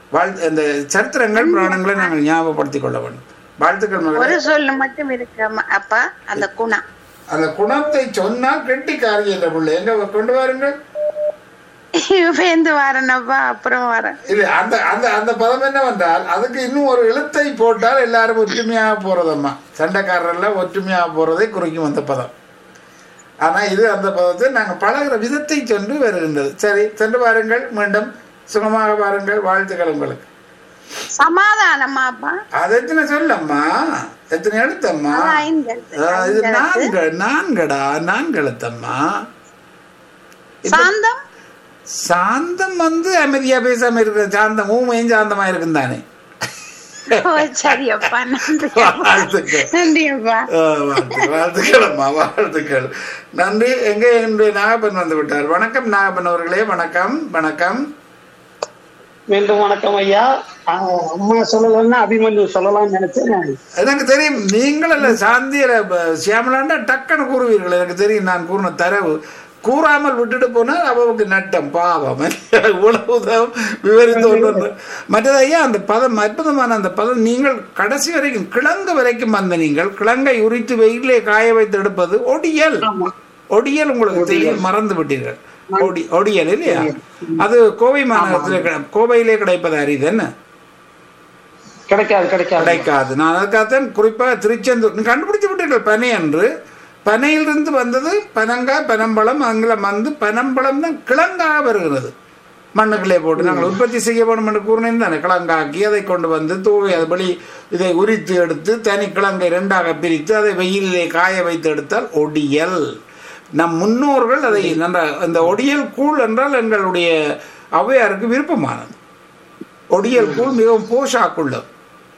வாழ் இந்த சரித்திரங்கள் புராணங்களை நாங்கள் ஞாபகப்படுத்திக் கொள்ள வேண்டும் வாழ்த்துக்கள் மகளே ஒரு சொல்லு மட்டும் இருக்கு அம்மா- அப்பா அந்த குணம் அந்த குணத்தை சொன்னால் கெட்டிக்காரி என்ற பிள்ளை எங்க கொண்டு வாருங்கள் வேந்து வரேனப்பா அப்புறம் வரேன் இது அந்த அந்த அந்த பதம் என்னவென்றால் அதுக்கு இன்னும் ஒரு எழுத்தை போட்டால் எல்லாரும் ஒற்றுமையாக போறதம்மா சண்டைக்காரர்லாம் ஒற்றுமையாக போறதை குறிக்கும் அந்த பதம் ஆனா இது அந்த பதத்தை நாங்கள் பழகுற விதத்தை சென்று வருகின்றது சரி சென்று பாருங்கள் மீண்டும் சுகமாக பாருங்கள் வாழ்த்துக்கள் உங்களுக்கு சமாதானமா அப்பா அது எத்தனை சொல்லம்மா எத்தனை எழுத்தம்மா அதான் ஐந்து எழுத்து. ஆ, இது ஐந்து எழுத்து. நான்கு நான்கடா நான்கு எழுத்தம்மா சாந்தம் சாந்தம் வந்து அமைதியா பேசாம இருக்கிற சாந்தம் ஊமையும் சாந்தமா இருக்கும் தானே ஓ, சரி அப்பா நன்றி அப்பா. வாழ்த்துக்கள் நன்றி அப்பா ஆ, வாழ்த்துக்கள் வாழ்த்துக்கள் அம்மா வாழ்த்துக்கள் நன்றி எங்கே இன்று நாகப்பன் வந்து விட்டார் வணக்கம் நாகப்பன் அவர்களே வணக்கம் வணக்கம் மீண்டும் வணக்கம் ஐயா ஆஹ் அம்மா சொல்லலன்னா அபிமன்யு சொல்லலாம்னு நினைச்சேன் எனக்கு தெரியும் நீங்கள் அல்ல சாந்தியில சியாமலாண்டா டக்குன்னு கூறுவீர்கள் எனக்கு தெரியும் நான் கூறின தரவு கூறாமல் விட்டுட்டு போனால் அவருக்கு நட்டம் பாவம் இவ்வளவுதான் விவரித்து ஒன்று மற்றது ஐயா அந்த பதம் அற்புதமான அந்த பதம் நீங்கள் கடைசி வரைக்கும் கிழங்கு வரைக்கும் வந்த நீங்கள் கிழங்கை உரித்து வெயிலே காய வைத்து எடுப்பது ஒடியல் ஒடியல் உங்களுக்கு தெரியும் மறந்து விட்டீர்கள் ஒடி ஒடியல் இல்லையா அது கோவை மாநகரத்தில் கிடை- கோவையிலே கிடைப்பது அரிது என்ன கிடைக்காது கிடைக்காது கிடைக்காது நான் அதுக்காகத்தான் குறிப்பாக திருச்செந்தூர் நீ கண்டுபிடிச்சு விட்டீர்கள் பனை என்று பனையிலிருந்து வந்தது பனங்காய் பனம்பழம் ஆங்கிலம் வந்து பனம்பழம் தான் கிழங்காக வருகிறது மண்ணுக்குள்ளே போட்டு நாங்கள் உற்பத்தி செய்ய வேணும் என்று கூறினேன் தானே கிழங்காக்கி அதை கொண்டு வந்து தூவி அது படி இதை உரித்து எடுத்து தனி கிழங்கை ரெண்டாக பிரித்து அதை வெயிலிலே காய வைத்து எடுத்தால் ஒடியல் நம் முன்னோர்கள் அதை நன்ற அந்த ஒடியல் கூழ் என்றால் எங்களுடைய ஔவையாருக்கு விருப்பமானது ஒடியல் கூழ் மிகவும் போஷாக்குள்ளது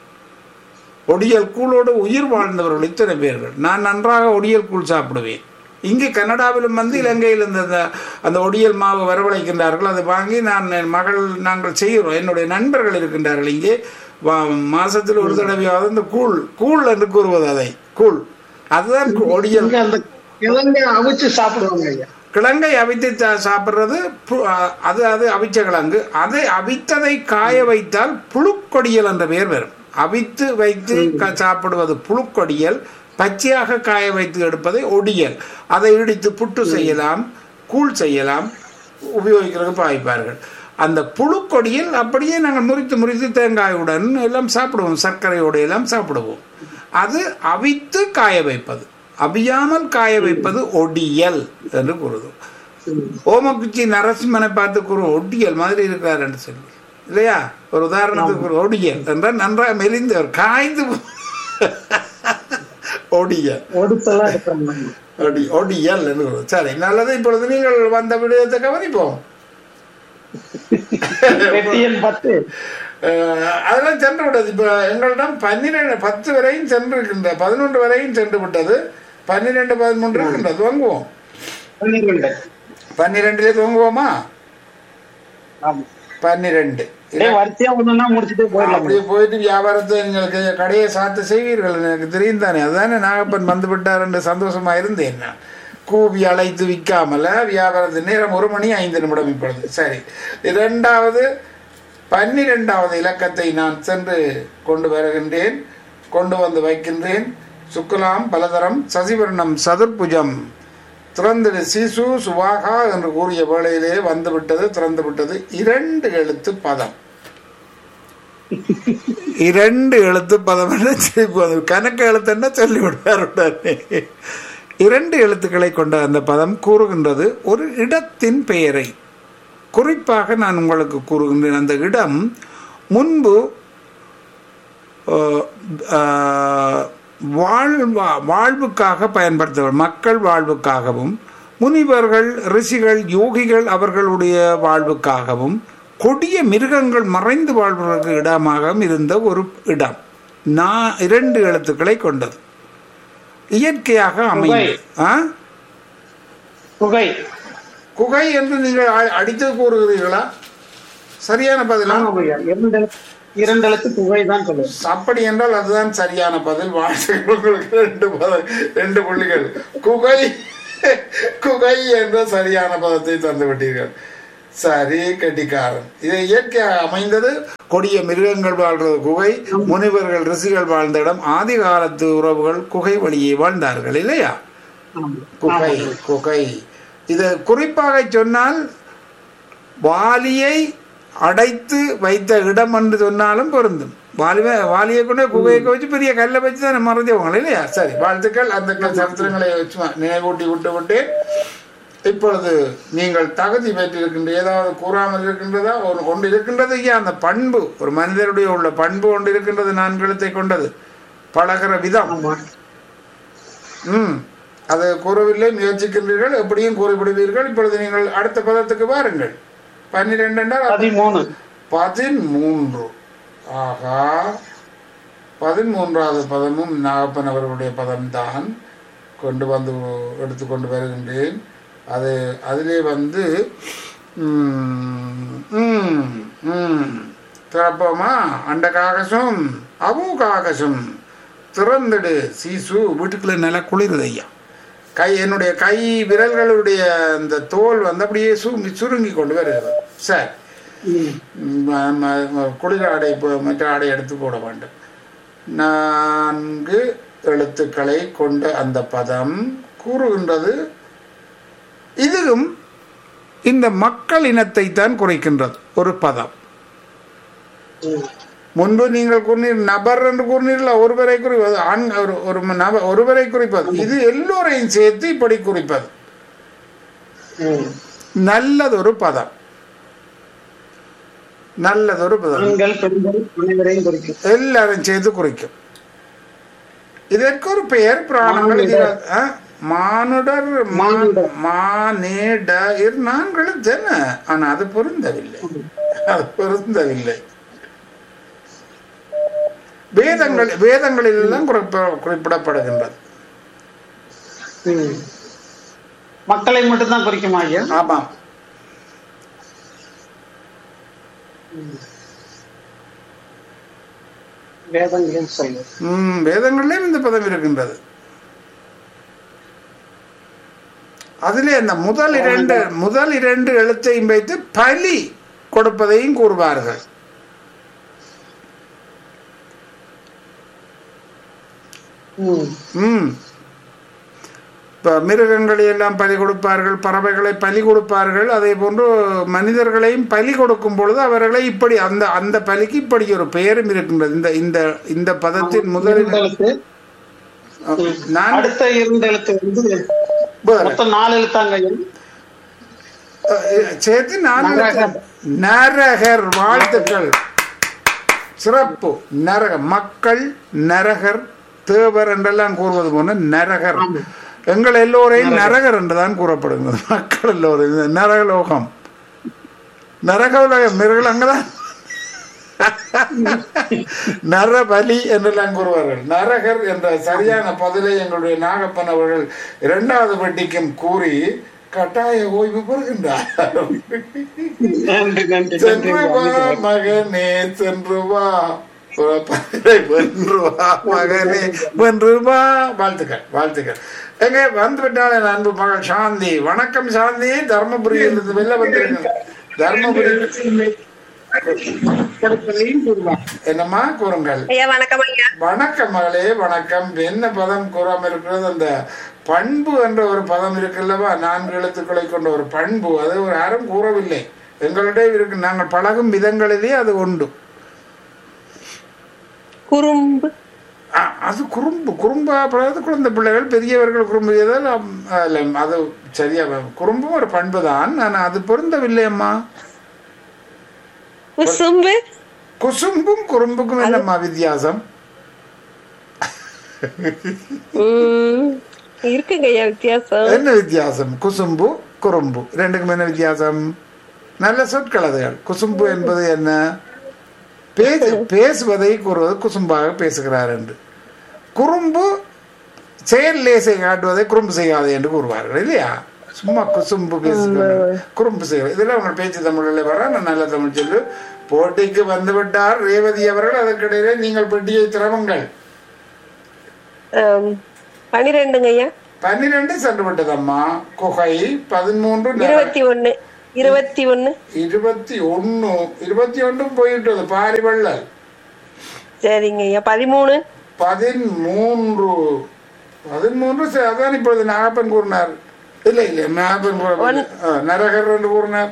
ஒடியல் கூழோடு உயிர் வாழ்ந்தவர்கள் இத்தனை பேர்கள் நான் நன்றாக ஒடியல் கூழ் சாப்பிடுவேன் இங்கு கனடாவிலும் வந்து இலங்கையில் இந்த இந்த- அந்த ஒடியல் மாவு வரவழைக்கின்றார்கள் அதை வாங்கி நான் என் மகள் நாங்கள் செய்கிறோம் என்னுடைய நண்பர்கள் இருக்கின்றார்கள் இங்கே வா- மாசத்தில் ஒரு தடவையாவது இந்த கூழ் கூழ் என்று கூறுவது அதை கூழ் அதுதான் கு- ஒடியல் இங்க அந்த கிழங்க அவிச்சு சாப்பிடுவாங்க ஐயா கிழங்கை அவித்து சா- சாப்பிடுறது பு- அ- அது அது அவிச்ச கிழங்கு அதை அவித்ததை காய வைத்தால் புழுக்கொடியல் என்ற பெயர் வரும் அவித்து வைத்து க- சாப்பிடுவது புழுக்கொடியல் பச்சையாக காய வைத்து எடுப்பதை ஒடியல் அதை இடித்து புட்டு செய்யலாம் கூழ் செய்யலாம் உபயோகிக்கிறதுக்கு பாய்ப்பார்கள் அந்த புழுக்கொடியில் அப்படியே நாங்கள் முறித்து முறித்து தேங்காயுடன் எல்லாம் சாப்பிடுவோம் சர்க்கரையோடு எல்லாம் சாப்பிடுவோம் அது அவித்து காய வைப்பது அவியாமல் காய வைப்பது ஒடியல் என்று கூறுது ஓமக்குச்சி நரசிம்மனை பார்த்து கூறும் ஒடியல் மாதிரி இருக்கிறார் என்று சொல்லி இல்லையா ஒரு உதாரணத்துக்கு ஒரு ஒடியல் என்றால் நன்றாக மெலிந்தவர் காய்ந்து போ- ஒடியல் ஒடுத்தெல்லாம் இருக்காங்க ஒடி ஒடியல் என்று கூறுவது. சரி நல்லது இப்பொழுது நீங்கள் வந்த விடயத்தை கவனிப்போம் வெட்டியல் பத்து அஹ் அதெல்லாம் சென்று விட்டது இப்போ எங்களிடம் பன்னிரெண்டு பத்து வரையும் சென்று இருக்கின்ற பதினொன்று வரையும் சென்று விட்டது பன்னிரெண்டு பதிமூன்று இருக்கின்றது துவங்குவோம் பன்னிரெண்டு பன்னிரெண்டுல துவங்குவோமா ஆமா பன்னிரெண்டு அப்படியே வரிசையா ஒண்ணுன்னா முடிச்சுட்டே போயிடலாம் அப்படியே போயிட்டு வியாபாரத்தை எங்களுக்கு கடையை சாத்து செய்வீர்கள் எனக்கு தெரியும் தானே அதுதானே நாகப்பன் வந்து விட்டார் என்று சந்தோஷமா இருந்தேன் நான் கூவி அழைத்து விற்காமல வியாபாரத்து நேரம் ஒரு மணி ஐந்து நிமிடம் இப்பொழுது சரி இரண்டாவது பன்னிரெண்டாவது இலக்கத்தை நான் சென்று கொண்டு வருகின்றேன் கொண்டு வந்து வைக்கின்றேன் சுக்குலாம் பலதரம் சசிவர்ணம் சதுர்புஜம் திறந்திடு சிசு சுவாகா என்று கூறிய வேளையிலே வந்துவிட்டது திறந்து விட்டது இரண்டு எழுத்து பதம் இரண்டு எழுத்து பதம் என்ன திருப்பி வந்து கணக்கு எழுத்துன்னா சொல்லி விடுவார் உடனே இரண்டு எழுத்துக்களை கொண்ட அந்த பதம் கூறுகின்றது ஒரு இடத்தின் பெயரை குறிப்பாக நான் உங்களுக்கு கூறுகின்றேன் அந்த இடம் முன்பு அஹ், அஹ், வாழ்வா வாழ்வுக்காக பயன்படுத்தவர் மக்கள் வாழ்வுக்காகவும் முனிவர்கள் ரிஷிகள் யோகிகள் அவர்களுடைய வாழ்வுக்காகவும் கொடிய மிருகங்கள் மறைந்து வாழ்வதற்கு இடமாகவும் இருந்த ஒரு இடம் நான் இரண்டு எழுத்துக்களை கொண்டது இயற்கையாக அமைந்தது ஆ புகை குகை என்று நீங்கள் அ- அடித்து கூறுகிறீர்களா சரியான பதிலா ஆமாம் ஐயா இரண்டு எழுத்து- இரண்டு எழுத்து புகை தான் சொல்லுவேன் அப்படி என்றால் அதுதான் சரியான பதில் வாழ்த்துக்கள் உங்களுக்கு ரெண்டு பதம் ரெண்டு புள்ளிகள் குகை குகை என்ற சரியான பதத்தை தந்து விட்டீர்கள் சரி கெட்டிக்காரன் இது இயற்கையாக அமைந்தது கொடிய மிருகங்கள் வாழ்றது குகை முனிவர்கள் ரிஷிகள் வாழ்ந்த இடம் ஆதி காலத்து உறவுகள் குகை வழியே வாழ்ந்தார்கள் இல்லையா ஆமா. குகை குகை இது குறிப்பாக சொன்னால் வாலியை அடைத்து வைத்த இடம் என்று சொன்னாலும் பொருந்தும் வாலியை வாலியை கொண்டு குகையை வச்சு பெரிய கல்லை வச்சு தான் மறைஞ்சவங்க இல்லையா சரி வாழ்த்துக்கள் அந்த க- சரித்திரங்களை வச்சு நினைவூட்டி விட்டு விட்டு இப்பொழுது நீங்கள் தகுதி பெற்றிருக்கின்ற ஏதாவது கூறாமல் இருக்கின்றதா ஒரு ஒன்று இருக்கின்றது ஐயா அந்த பண்பு ஒரு மனிதருடைய உள்ள பண்பு ஒன்று இருக்கின்றது நான்கு எழுத்தை கொண்டது பழகிற விதம் ஆமா. ம் அது கூறவில்லை முயற்சிக்கின்றீர்கள் எப்படியும் கூறிவிடுவீர்கள் இப்பொழுது நீங்கள் அடுத்த பதத்துக்கு வாருங்கள் பன்னிரெண்டு என்றால் அப்ப பதிமூணு பதிமூன்று ஆகா பதிமூன்றாவது பதமும் நாகப்பன் அவர்களுடைய பதம்தான் கொண்டு வந்து எடுத்துக்கொண்டு வருகின்றேன் அது அதிலே வந்து ம், ம், ம். திறப்போமா அண்ட காகசம் அவு காகசம் திறந்துடு சீசு வீட்டுக்குள்ள நல்லா குளிருது ஐயா கை என்னுடைய கை விரல்களுடைய அந்த தோல் வந்து அப்படியே சுருங்கி சுருங்கி கொண்டு வருகிறது சரி ம். ம- ம- ம- குளிர் ஆடை போ- மற்ற ஆடை எடுத்து போட வேண்டும் நான்கு எழுத்துக்களை கொண்ட அந்த பதம் கூறுகின்றது இதுவும் இந்த மக்கள் இனத்தை தான் குறைக்கின்றது ஒரு பதம் ம். முன்பு நீங்கள் கூறினீர் நபர் என்று கூறினீர்கள் ஒருவரை குறிப்பது ஆண் ஒரு ஒரு நபர் ஒருவரை குறிப்பது இது எல்லோரையும் சேர்த்து இப்படி குறிப்பது ம். நல்லதொரு பதம் நல்லதொரு பதம் ஆண்கள் பெண்கள் அனைவரையும் குறிக்கும் எல்லாரும் சேர்த்து குறிக்கும் இதற்கு ஒரு பெயர் பிராணங்கள் மானிடர். ஆ? மானுடர் மானிடர். மானேடர் நான்களும் தானே ஆனா அது பொருந்தவில்லை அது பொருந்தவில்லை வேதங்கள் வேதங்களில் எல்லாம் குறிப்ப- குறிப்பிடப்படுகின்றது ம். மக்களை மட்டும்தான் குறிக்குமா ஐயா ஆமாம் வேதங்களும் சொல்லு ம் வேதங்களிலும் இந்த பதம் இருக்கின்றது அதிலே அந்த முதல் இரண்டு முதல் இரண்டு எழுத்தையும் வைத்து பலி கொடுப்பதையும் கூறுவார்கள் ம். ம் இப்போ மிருகங்களை எல்லாம் பலி கொடுப்பார்கள் பறவைகளை பலி கொடுப்பார்கள் அதே போன்று மனிதர்களையும் பலி கொடுக்கும் பொழுது அவர்களை இப்படி அந்த அந்த பலிக்கு இப்படி ஒரு பெயரும் இருக்கின்றது இந்த இந்த இந்த பதத்தின் முதல் இரண்டு எழுத்து நான் அடுத்த இரண்டு எழுத்து வந்து வேற. மொத்தம் நாலு எழுத்தாங்க ஐயா அஹ் சேர்த்து நான் நரகர். நரகர் வாழ்த்துக்கள் சிறப்பு நரக மக்கள் நரகர் தேவர் என்றெல்லாம் கூறுவது போன நரகர் எங்கள் எல்லோரையும் நரகர் என்றுதான் கூறப்படுகிறது மக்கள் எல்லோரும் இது நரகலோகம் நரகலோகம் மிருகல் அங்கதான் நரபலி என்றெல்லாம் கூறுவார்கள் நரகர் என்ற சரியான பதிலை எங்களுடைய நாகப்பன் அவர்கள் இரண்டாவது பெட்டிக்கும் கூறி கட்டாய ஓய்வு பெறுகின்றார் நன்றி நன்றி நன்றி சென்று வா மகனே சென்று வா புறப்படை வென்று வா மகனே வென்று வா வாழ்த்துக்கள் வாழ்த்துக்கள் எங்க வந்து விட்டாலே என் அன்பு மகள் சாந்தி வணக்கம் சாந்தி தர்மபுரியிலிருந்து வெளில வந்திருங்க தர்மபுரி என்னம்மா கூறுங்கள் ஐயா வணக்கம் ஐயா வணக்கம் மகளே வணக்கம் என்ன பதம் கூறாம இருக்கிறது அந்த பண்பு என்ற ஒரு பதம் இருக்குல்லவா நான்கு எழுத்துக்களை கொண்ட ஒரு பண்பு அது ஒரு யாரும் கூறவில்லை எங்களிடையே இருக்கு நாங்கள் பழகும் விதங்களிலே அது உண்டு குறும்பு ஆ, அது குறும்பு குறும்பா பழகிறது குழந்தை பிள்ளைகள் பெரியவர்கள் குறும்பு செய்தால் அம், அல்ல, அது சரியா குறும்பும் ஒரு பண்பு தான் ஆனால் அது பொருந்தவில்லை அம்மா குசும்பு குசும்பும் குறும்புக்கும் என்னம்மா வித்தியாசம் உம் இருக்குங்க ஐயா வித்தியாசம் என்ன வித்தியாசம் குசும்பு குறும்பு ரெண்டுக்கும் என்ன வித்தியாசம் நல்ல சொற்கள் அதுகள் குசும்பு என்பது என்ன பேசு பேசுவதை கூறுவது குசும்பாக பேசுகிறார் என்று குறும்பு செயல் லேசை காட்டுவதை குறும்பு செய்யாதே என்று கூறுவார்கள் இல்லையா சும்மா குசும்பு பேசுகிறார் குறும்பு செய்வது இதெல்லாம் உங்கள் பேச்சு தமிழில் வர நான் நல்ல தமிழ் சொல்லு போட்டிக்கு வந்து விட்டார் ரேவதி அவர்கள் அதற்கிடையிலே நீங்கள் பெட்டியை திறவுங்கள் ஆம், பனிரெண்டுங்க ஐயா பன்னிரண்டு சென்று விட்டதம்மா குகை பதிமூன்று நர- இருபத்தி ஒண்ணு இருபத்தி ஒண்ணு இருபத்தி ஒண்ணு இருபத்தி ஒன்றும் போயிட்டது பாரி வள்ளல் சரிங்க ஐயா பதிமூணு பதிமூன்று பதிமூன்று சரி, அதான் இப்பொழுது நாகப்பன் கூறினார் இல்ல இல்ல நாகப்பன் கூற நரகர் என்று கூறினார்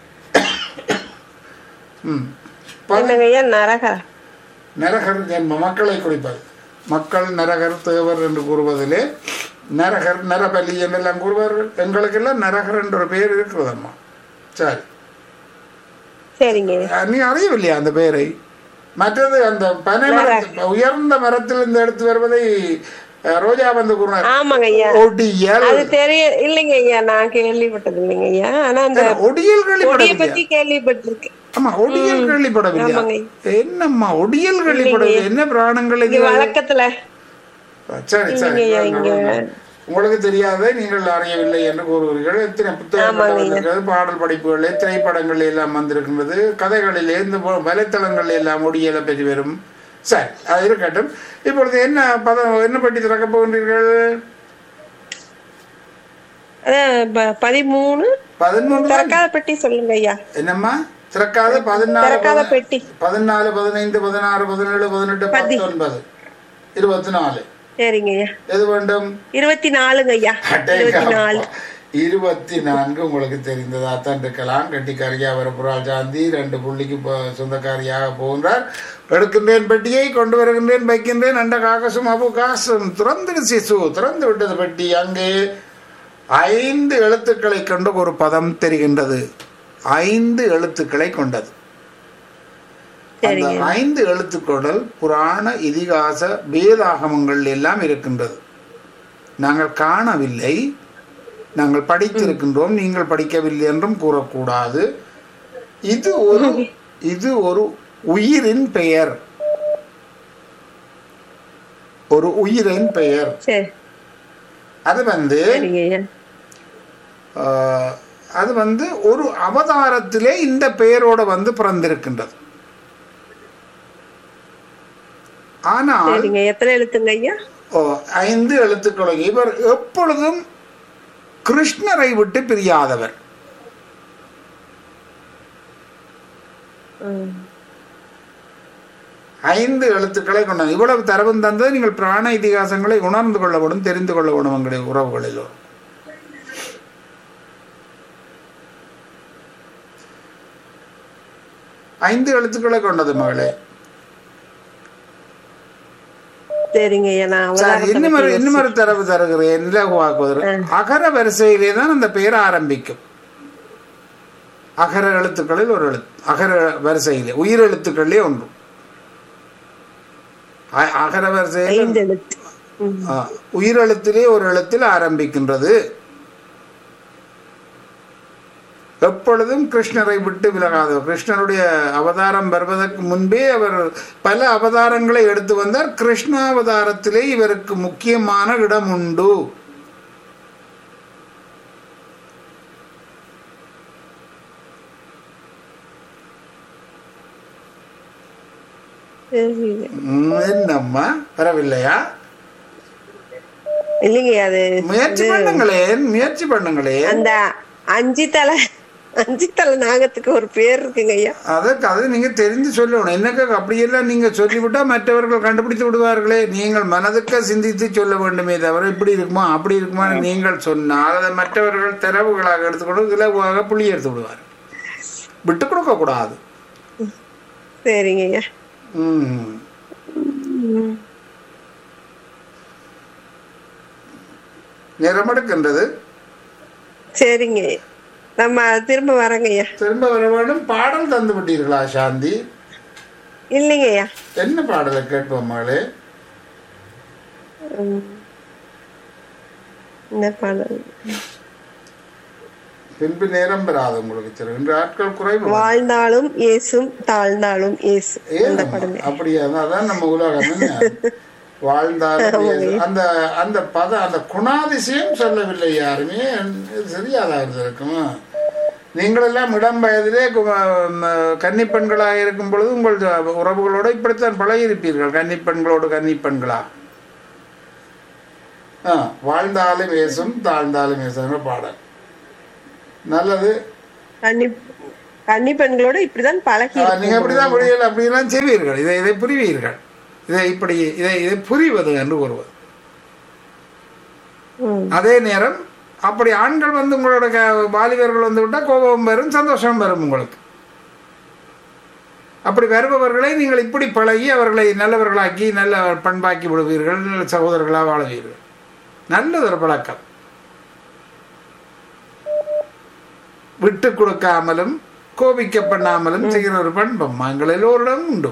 ம் பதி- என்னங்க ஐயா நரகா நரகர் என்ப மக்களை குறிப்பது மக்கள் நரகர் தேவர் என்று கூறுவதிலே நரகர் நரபலி என்றெல்லாம் கூறுவார்கள் எங்களுக்கெல்லாம் நரகர் என்ற ஒரு பெயர் இருக்கிறதம்மா சரி சரிங்க ஐயா. அஹ் நீ அறியவில்லையா அந்த பெயரை மற்றது அந்த பனை மரத்து உயர்ந்த மரத்திலிருந்து எடுத்து வருவதை அஹ், ரோஜா வந்து கூறினார் ஆமாங்க ஐயா ஒடியல் அது தெரிய இல்லைங்க ஐயா நான் கேள்விப்பட்டது இல்லைங்க ஐயா ஆனா அந்த ஒடியல் கொடிய கேள்விப்படவில்லையா பத்தி கேள்விப்பட்டிருக்கேன் ஆமா ஒடியல் கேள்விப்படவில்லையா ஆமாங்க. என்னம்மா ஒடியல் கேள்விப்படவில்லை என்ன பிராணங்கள் இங்க இது வழக்கத்துல சரி சரி இல்லைங்கய்யா, இங்க. உங்களுக்கு தெரியாத நீங்கள் அறியவில்லை என்று கூறுகிறீர்கள் எத்தனை புத்தகங்கள் வந்திருக்கிறது பாடல் படிப்புகள் திரைப்படங்கள் எல்லாம் வந்திருக்கின்றது கதைகளிலே இந்த போ- வலைத்தளங்கள் எல்லாம் ஒடியலை பெற்று வரும் சரி அது இருக்கட்டும் இப்பொழுது என்ன பதம் என்ன பட்டி திறக்கப் போகின்றீர்கள் அதான் ப- பதிமூணு பதிமூன்று தான். திறக்காத பெட்டி சொல்லுங்க ஐயா என்னம்மா திறக்காத பதினாலு திறக்காத பதி- பெட்டி பதினாலு பதினைந்து பதினாறு பதினேழு பதினெட்டு பதி. பத்தொன்பது இருபத்தி நாலு சரிங்க ஐயா எது வேண்டும் இருபத்தி நாலுங்க ஐயா இருபத்தி நாலு அடேங்கப்பா. இருபத்தி நான்கு உங்களுக்கு தெரிந்ததா தான் இருக்கலாம் கட்டிக்காரியா வரப்புறால் சாந்தி ரெண்டு புள்ளிக்கு போ- சொந்தக்காரியாக போகின்றார் எடுக்கின்றேன் பெட்டியை கொண்டு வருகின்றேன் வைக்கின்றேன் அண்ட காகசும் அபு காசும் திறந்துடு சிசு திறந்து விட்டது பெட்டி அங்கே ஐந்து எழுத்துக்களை கொண்ட ஒரு பதம் தெரிகின்றது ஐந்து எழுத்துக்களை கொண்டது அந்த சரிங்க ஐந்து எழுத்துக்கள் புராண இதிகாச வேதாகமங்கள் எல்லாம் இருக்கின்றது நாங்கள் காணவில்லை நாங்கள் படித்திருக்கின்றோம் நீங்கள் படிக்கவில்லை என்றும் கூறக்கூடாது இது ஒரு இது ஒரு உயிரின் பெயர் ஒரு உயிரின் பெயர் சரி அது வந்து சரிங்க ஐயா ஆஹ், அது வந்து ஒரு அவதாரத்திலே இந்த பெயரோட வந்து பிறந்திருக்கின்றது ஆனால் சரிங்க எத்தனை எழுத்துங்க ஐயா ஓ, ஐந்து எழுத்துக்களும் இவர் எப்பொழுதும் கிருஷ்ணரை விட்டு பிரியாதவர் ம். ஐந்து எழுத்துக்களை கொண்டார் இவ்வளவு தரவும் தந்தது நீங்கள் பிராண இதிகாசங்களை உணர்ந்து கொள்ள வேண்டும் தெரிந்து கொள்ள வேண்டும் எங்களுடைய உறவுகளிலோ ஐந்து எழுத்துக்களை கொண்டது மகளே சரிங்க ஐயா நான் சரி அவதாரத்தை இன்னும் ஒரு பத்தி இன்னும் ஒரு தரவு தருகிறேன் இலகுவாக்குவதற்கு அகர வரிசையிலே தான் அந்த பெயர் ஆரம்பிக்கும் அகர எழுத்துக்களில் ஒரு எழுத்து அகர வரிசையிலே உயிர் எழுத்துக்களிலே ஒன்று அ- அகர வரிசையில் ஐந்து எழுத்து ம். ஆ, உயிரெழுத்திலே ஒரு எழுத்தில் ஆரம்பிக்கின்றது எப்பொழுதும் கிருஷ்ணரை விட்டு விலகாதவர் கிருஷ்ணருடைய அவதாரம் வருவதற்கு முன்பே அவர் பல அவதாரங்களை எடுத்து வந்தார் கிருஷ்ணாவதாரத்திலே இவருக்கு முக்கியமான இடம் உண்டு சரிங்க. ம், என்னம்மா வரவில்லையா இல்லைங்க அது முயற்சி பண்ணுங்களேன் முயற்சி பண்ணுங்களேன் அந்த அஞ்சு தலை அஞ்சு தலை நாகத்துக்கு ஒரு பேர் இருக்குங்க ஐயா அதற்கு அது நீங்க தெரிந்து சொல்லணும் என்னக்கு அப்படியெல்லாம் நீங்க சொல்லிவிட்டா மற்றவர்கள் கண்டுபிடித்து விடுவார்களே நீங்கள் மனதுக்க சிந்தித்து சொல்ல வேண்டுமே தவிர இப்படி இருக்குமா அப்படி இருக்குமா நீங்கள் சொன்னால் அதை மற்றவர்கள் தரவுகளாக எடுத்துக்கொண்டு இலகுவாக புள்ளி எடுத்து விடுவார் விட்டு கொடுக்க கூடாது சரிங்க ஐயா ம். நேரம் எடுக்கின்றது சரிங்க ஐயா. நம்ம திரும்ப வரங்க ஐயா திரும்ப வர வேண்டும் பாடல் தந்து விட்டீர்களா சாந்தி இல்லைங்க ஐயா என்ன பாடலை கேட்போம் மகளே ம். என்ன பாடல் பின்பு நேரம் பெறாது உங்களுக்கு சரி இன்று ஆட்கள் குறைவு வாழ்ந்தாலும் ஏசும் தாழ்ந்தாலும் ஏசு அந்த ஏன் படமே அப்படியா அதான் நம்ம உலகம் என்ன? வாழ்ந்தாலும் ஏசு- அந்த அந்த பத அந்த குணாதிசயம் சொல்லவில்லை யாருமே இது சரியாதா இருக்குமா நீங்களெல்லாம் இளம் வயதிலே கு- ம, கன்னிப்பெண்களாக இருக்கும் பொழுது உங்கள் ஜ- உறவுகளோடு இப்படித்தான் பழகியிருப்பீர்கள் கன்னிப்பெண்களோடு கன்னிப்பெண்களா ஆ வாழ்ந்தாலும் ஏசும் தாழ்ந்தாலும் ஏசுங்கிற பாடல் நல்லது கன்னி கன்னி பெண்களோட இப்படிதான் பழகி ஆ, நீங்க அப்படிதான் முடியல அப்படியெல்லாம் செய்வீர்கள் இதை இதை புரிவீர்கள் இதை இப்படி இதை இதை புரிவது என்று கூறுவது ம். அதே நேரம் அப்படி ஆண்கள் வந்து உங்களோட க- வாலிபர்கள் வந்து விட்டால் கோபம் வரும் சந்தோஷம் வரும் உங்களுக்கு அப்படி வருபவர்களை நீங்கள் இப்படி பழகி அவர்களை நல்லவர்களாக்கி நல்ல பண்பாக்கி விடுவீர்கள் நல்ல சகோதரர்களாக வாழுவீர்கள் நல்லது ஒரு பழக்கம் விட்டு கொடுக்காமலும் கோபிக்க பண்ணாமலும் செய்கிற ஒரு பண்பம் எங்கள் எல்லோரிடம் உண்டு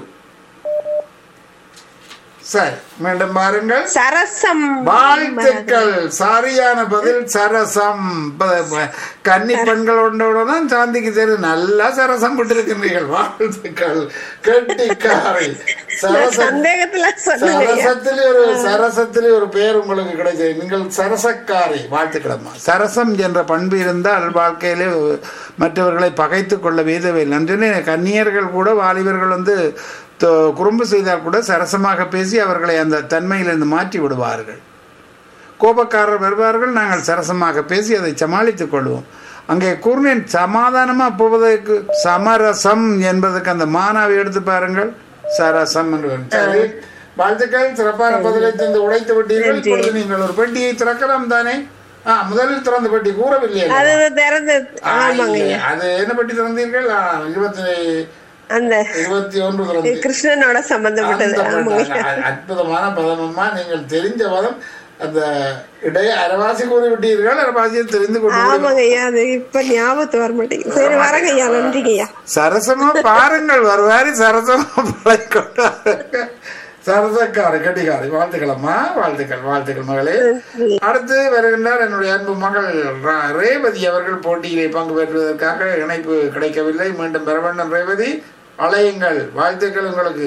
சரி மீண்டும் பாருங்கள் சரசம் வாழ்த்துக்கள் சரியான பதில் சரசம் ப- ப- கன்னி பெண்களோட தான் சாந்திக்கு தெரியும் நல்லா சரசம் விட்டிருக்கின்றீர்கள் வாழ்த்துக்கள் கெட்டிக்காரை நான் சரசம் சந்தேகத்துல சொன்னேன் சரசத்திலே ஒரு சரசத்திலே ஒரு பெயர் உங்களுக்கு கிடைச்சது நீங்கள் சரசக்காரி வாழ்த்துக்கிடமா சரசம் என்ற பண்பு இருந்தால் வாழ்க்கையிலே மற்றவர்களை பகைத்து கொள்ள வேதவை நன்றி கன்னியர்கள் கூட வாலிபர்கள் வந்து தொ- குறும்பு செய்தால் கூட சரசமாக பேசி அவர்களை அந்த தன்மையிலிருந்து மாற்றி விடுவார்கள் கோபக்காரர் வருவார்கள் நாங்கள் சரசமாக பேசி அதை சமாளித்துக் கொள்வோம் அங்கே கூர்னேன் சமாதானமாக போவதற்கு சமரசம் என்பதற்கு அந்த மானாவை எடுத்து பாருங்கள் சரசம் என்று வரும். சரி வாழ்த்துக்கள் சிறப்பான பதிலை தந்து உடைத்து விட்டீர்கள் இப்பொழுது நீங்கள் ஒரு பெட்டியை திறக்கலாம் தானே ஆ முதலில் திறந்த பெட்டி கூறவில்லை அது திறந்து ஆமாங்க இல்லை, அது என்ன பெட்டி திறந்தீர்கள் ஆ, இருபத்தி அந்த இருபத்தி ஒன்று திறந்து கிருஷ்ணனோட சம்பந்தப்பட்டது அந்த ஆமாங்க ப- அ- அற்புதமான பதமம்மா நீங்கள் தெரிஞ்ச பதம் அந்த இடைய அரவாசி கூறி விட்டீர்கள் அரவாசியை தெரிந்து கொண்டு ஆமாங்க ஐயா அது இப்ப ஞாபகத்து வர மாட்டேங்குது சரி வரங்க ஐயா நன்றிங்க ஐயா சரசமா பாருங்கள் வருவாரி சரசமா பழக்கொண்டு சரசக்காரி கட்டிக்காரி வாழ்த்துக்களம்மா வாழ்த்துக்கள் வாழ்த்துக்கள் மகளே அடுத்து வருகின்றார் என்னுடைய அன்பு மகள் ரா- ரேவதி அவர்கள் போட்டியிலே பங்கு பெற்றுவதற்காக இணைப்பு கிடைக்கவில்லை மீண்டும் பெற வேண்டும் ரேவதி அலையுங்கள் வாழ்த்துக்கள் உங்களுக்கு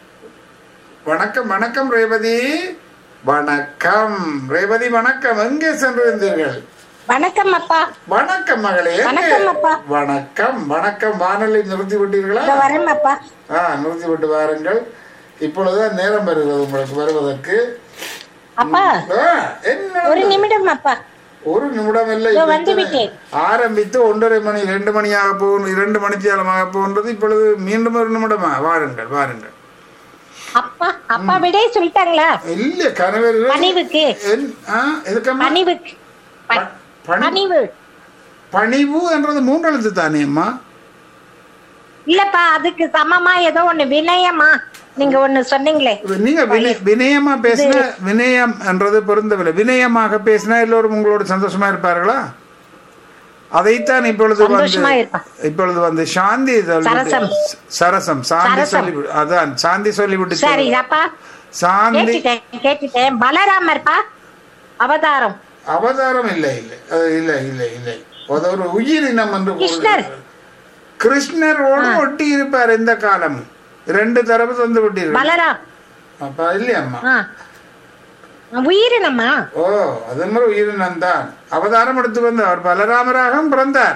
வணக்கம் வணக்கம் ரேவதி வணக்கம் ரேவதி வணக்கம் எங்கே சென்றிருந்தீர்கள் வணக்கம் அப்பா வணக்கம் மகளே எங்கே? வணக்கம் அப்பா. வணக்கம் வணக்கம் வானொலி நிறுத்தி விட்டீர்களா இதோ வரேன் அப்பா ஆ நிறுத்தி விட்டு வாருங்கள் இப்பொழுதுதான் நேரம் வருகிறது உங்களுக்கு வருவதற்கு அப்பா ஆ, என்ன ஒரு நிமிடம் அப்பா ஒரு நிமிடம் இல்லை இதோ இப்ப வந்து இத்தனை- விட்டேன். ஆரம்பித்து ஒன்றரை மணி ரெண்டு மணியாக போகும் இரண்டு மணித்தியாலமாக போகின்றது இப்பொழுது மீண்டும் ஒரு நிமிடமா வாருங்கள் வாருங்கள் அப்பா அப்பா விடே சொல்லிட்டாங்களா இல்ல கணவர் பணிவுக்கு என்- ஆ, எதுக்கம்மா பணிவுக்கு ப- ப- பணி- பணிவு பணிவு என்றது மூன்று எழுத்து தானே அம்மா இல்லப்பா அதுக்கு சமமா ஏதோ ஒண்ணு வினயமா நீங்க ஒண்ணு சொன்னீங்களே நீங்க வினய- வினயமா பேசின வினயம் என்றது பொருந்தவில்லை வினயமாக பேசினா எல்லோரும் உங்களோட சந்தோஷமா இருப்பார்களா அதைத்தான் இப்பொழுது வந்து சந்தோஷமா இருப்பான். இப்பொழுது வந்து சாந்தி சொல்லிவிட்டு- சரசம். சரசம் சாந்தி சரசம். சொல்லி அதான் சாந்தி சொல்லிவிட்டு சரி சொல்லு. அப்பா சாந்தி கேட்டுட்டேன் கேட்டுட்டேன் பலராமர்ப்பா அவதாரம் அவதாரம் இல்லை இல்லை அது இல்லை இல்லை இல்லை அது ஒரு உயிரினம் என்று கிருஷ்ணர். கூறுகிறார்கள். கிருஷ்ணரோடு ஒட்டி இருப்பார் இந்த காலமும் ரெண்டு தரப்பு தந்து விட்டீர்கள் பலராம் அப்ப இல்லையம்மா ஆ. உயிரினமா ஓ அது மாதிரி உயிரினம் தான் அவதாரம் எடுத்து வந்தார் அவர் பலராமராகவும் பிறந்தார்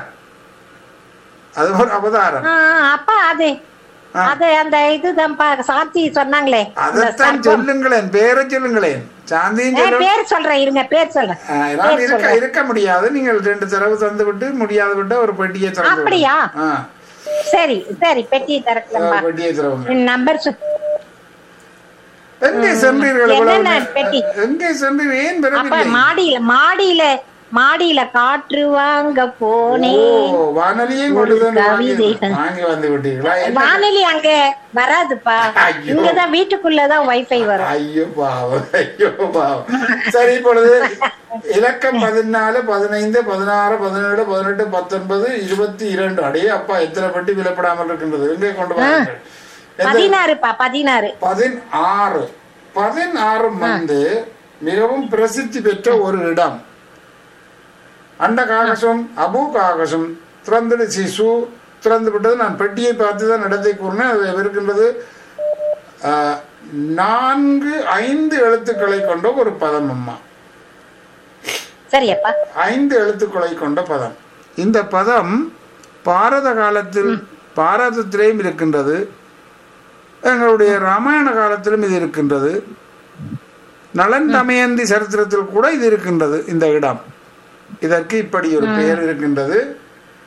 அது ஒரு அவதாரம் ஆ, அப்பா அது அது அந்த இதுதான்ப்பா சாந்தி சொன்னாங்களே இந்த அதைத்தான் சர்ப்பம். சொல்லுங்களேன் பேரை சொல்லுங்களேன் சாந்தியும் ஏ, சொல்ல பேர் சொல்றேன் இருங்க பேர் சொல்றேன் ஆ, நான் இருக்க இருக்க முடியாது நீங்கள் ரெண்டு தடவை தந்து விட்டு முடியாது விட்டு ஒரு பெட்டியை திறந்து விடுங்க. அப்படியா? ஆ, சரி சரி பெட்டி ஆ, திறக்கலப்பா பெட்டியை திறவுங்க நம்பர் எங்கே சென்றீர்கள் இவ்வளவு என்னென்ன நேரம்? பெட்டி? எங்கே சென்றீர்கள் ஏன் அப்ப பெறவில்லை மாடியில மாடியில மாடியில காற்று வாங்க ஓ போனேன் வானொலியும் ஒரு கொண்டு வந்து வாங்கி கவிதைகள். வாங்கி வந்து விட்டீர்களா என்ன வானொலி அங்க வராதுப்பா ஐயோ. இங்கதான் வீட்டுக்குள்ளதான் வைஃபை வரும் ஐயோ பாவம் ஐயோ பாவம் சரி இப்பொழுது இலக்கம் பதினாலு பதினைந்து பதினாறு பதினேழு பதினெட்டு பத்தொன்பது இருபத்தி இரண்டு அடையே அப்பா எத்தனை பெட்டி விலப்படாமல் இருக்கின்றது எங்கே கொண்டு வாருங்கள் எந்த- பதினாறுப்பா பதினாறு பதினாறு பதினாறு வந்து மிகவும் பிரசித்தி பெற்ற ஒரு இடம் அண்ட காகசம் அபு காகசம் திறந்துடு சிசு திறந்து விட்டது நான் பெட்டியை பார்த்து தான் இடத்தை கூறினேன் அது இருக்கின்றது ஆஹ், நான்கு ஐந்து எழுத்துக்களை கொண்ட ஒரு பதம் அம்மா சரியப்பா ஐந்து எழுத்துக்களை கொண்ட பதம் இந்த பதம் பாரத காலத்தில் பாரதத்திலேயும் இருக்கின்றது எங்களுடைய ராமாயண காலத்திலும் இது இருக்கின்றது நலன் தமயந்தி சரித்திரத்தில் கூட இது இருக்கின்றது இந்த இடம் இதற்கு இப்படி ஒரு பெயர் இருக்கின்றது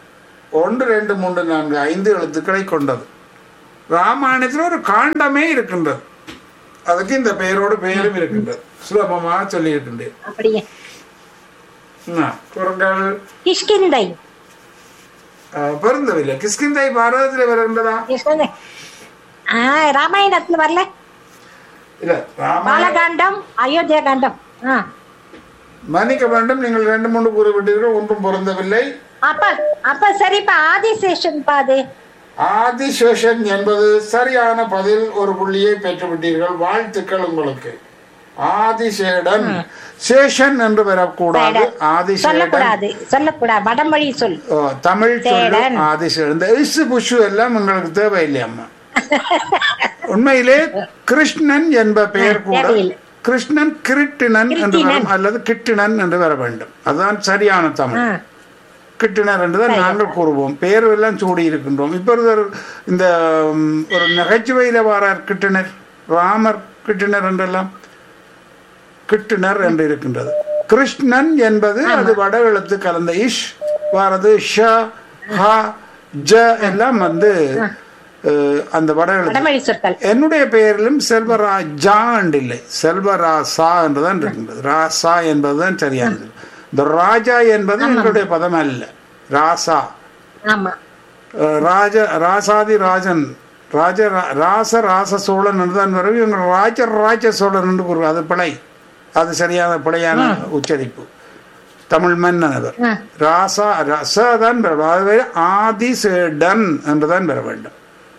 ஒன்று ரெண்டு மூன்று நான்கு ஐந்து எழுத்துக்களை கொண்டது ராமாயணத்தில் ஒரு காண்டமே இருக்கின்றது அதுக்கு இந்த பெயரோடு பெயரும் இருக்கின்றது சுலபமாக சொல்லி இருக்கின்றேன் அப்படியே குரங்கள் கிஷ்கிந்தை அஹ், பொருந்தவில்லை கிஷ்கிந்தை பாரதத்தில் வருகின்றதா கிஷ்கிந்தை ஆ ராமாயணத்துல வரல இல்ல ராமாயணம் பாலகாண்டம் அயோத்தியா காண்டம் ஆ மன்னிக்க வேண்டும் நீங்கள் ரெண்டு மூன்று கூறிவிட்டீர்கள் ஒன்றும் பொருந்தவில்லை அப்ப அப்ப சரிப்பா ஆதிசேஷன் பாது ஆதிசேஷன் என்பது சரியான பதில் ஒரு புள்ளியை பெற்றுவிட்டீர்கள் வாழ்த்துக்கள் உங்களுக்கு ஆதிசேடன் சேஷன் என்று வரக்கூடாது ஆதிசேடன் சொல்லக்கூடாது சொல்லக்கூடாது வடமொழி சொல் ஓ, தமிழ் சொல்லு சேடன். ஆதிசேடன் இந்த இசு புஷு எல்லாம் உங்களுக்கு தேவையில்லை அம்மா உண்மையிலே கிருஷ்ணன் என்ப பெயர் கூட தேவையில்லை. கிருஷ்ணன் கிருட்டினன் என்று வரும் அல்லது கிட்டினன் என்று வர வேண்டும் அதுதான் சரியான தமிழ் ஆ கிட்டினர் என்றுதான் நாங்கள் கூறுவோம் பேர் எல்லாம் சூடி இருக்கின்றோம் இப்போ ஒரு இந்த ம், ஒரு நகைச்சுவையில வாரார் கிட்டினர் ராமர் கிட்டினர் என்றெல்லாம் கிட்டினர் என்று இருக்கின்றது கிருஷ்ணன் என்பது அது வட எழுத்து கலந்த இஷ் வாரது ஷ ஹ ஜ எல்லாம் வந்து அஹ், அந்த வட எழுத்து வடமொழி சொற்கள் என்னுடைய பெயரிலும் செல்வராஜா என்று இல்லை செல்வராசா என்றுதான் இருக்கின்றது ராசா என்பதுதான் சரியானது இந்த ராஜா என்பது எங்களுடைய பதம் அல்ல ராசா ஆமா அஹ் ராஜ ராசாதி ராஜன் ராஜ ரா- ராச ராச சோழன் என்றுதான் வரும் இவங்க ராஜ ராஜ சோழன் என்று கூறுவார் அது பிழை அது சரியான பிழையான உச்சரிப்பு தமிழ் மன்னன் அவர் ஆ. ராசா ரச தான் பெற வேண்டும். அதுவே ஆதிசேடன் என்றுதான் பெற வேண்டும்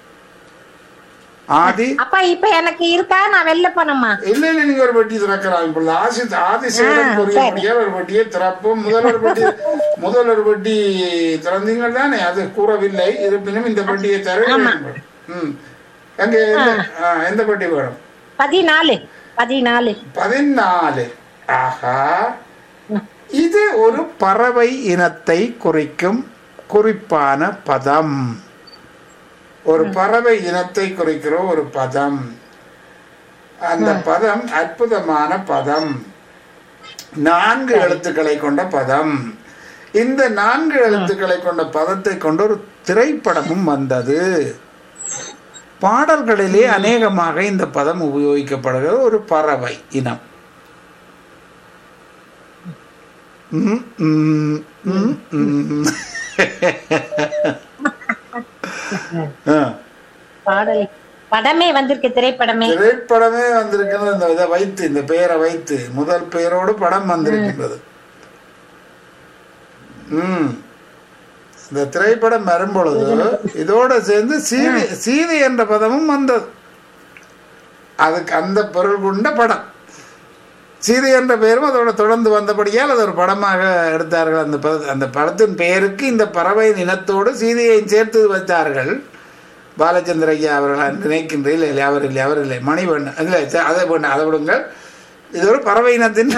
ஆதி அப்பா இப்ப எனக்கு இருக்கா நான் வெளில போனோமா இல்ல இல்ல நீங்க ஒரு பெட்டி திறக்கலாம் இப்ப ஆசி ஆதிசேடன் ஆ, புரியக்கூடிய ஒரு பெட்டியை திறப்போம் முதல் ஒரு பெட்டி முதல் ஒரு பெட்டி திறந்தீங்க தானே அது கூறவில்லை இருப்பினும் இந்த பெட்டியை தர வேண்டும். ம் எங்க எந்த ஆ, எந்த பெட்டி வேணும் பதினாலு பதினாலு பதினாலு ஆஹா இது ஒரு பறவை இனத்தை குறிக்கும் குறிப்பான பதம் ஒரு பறவை இனத்தை குறிக்கிற ஒரு பதம் அந்த பதம் அற்புதமான பதம் நான்கு எழுத்துக்களை கொண்ட பதம் இந்த நான்கு எழுத்துக்களை கொண்ட பதத்தை கொண்ட ஒரு திரைப்படமும் வந்தது பாடல்களிலே அநேகமாக இந்த பதம் உபயோகிக்கப்படுகிற ஒரு பறவை இனம் ம், ம், ம், ம். ஆ, பாடல் படமே வந்திருக்கு திரைப்படமே திரைப்படமே வந்திருக்கிறது இந்த இதை வைத்து இந்த பெயரை வைத்து முதல் பெயரோடு படம் வந்திருக்கின்றது ம் இந்த திரைப்படம் வரும்பொழுது இதோட சேர்ந்து சீதை சீதை என்ற பதமும் வந்தது அதுக்கு அந்த பொருள் கொண்ட படம் சீதை என்ற பெயரும் அதோட தொடர்ந்து வந்தபடியால் அது ஒரு படமாக எடுத்தார்கள் அந்த பத அந்த படத்தின் பெயருக்கு இந்த பறவை இனத்தோடு சீதையை சேர்த்து வைத்தார்கள் பாலச்சந்திர ஐயா அவர்கள் நினைக்கின்றேன் இல்லை இல்லை அவர் இல்லை அவர் இல்லை மணிவண்ணன் இல்லை சரி, அதை பண்ண அதை விடுங்கள் இது ஒரு பறவை இனத்தின்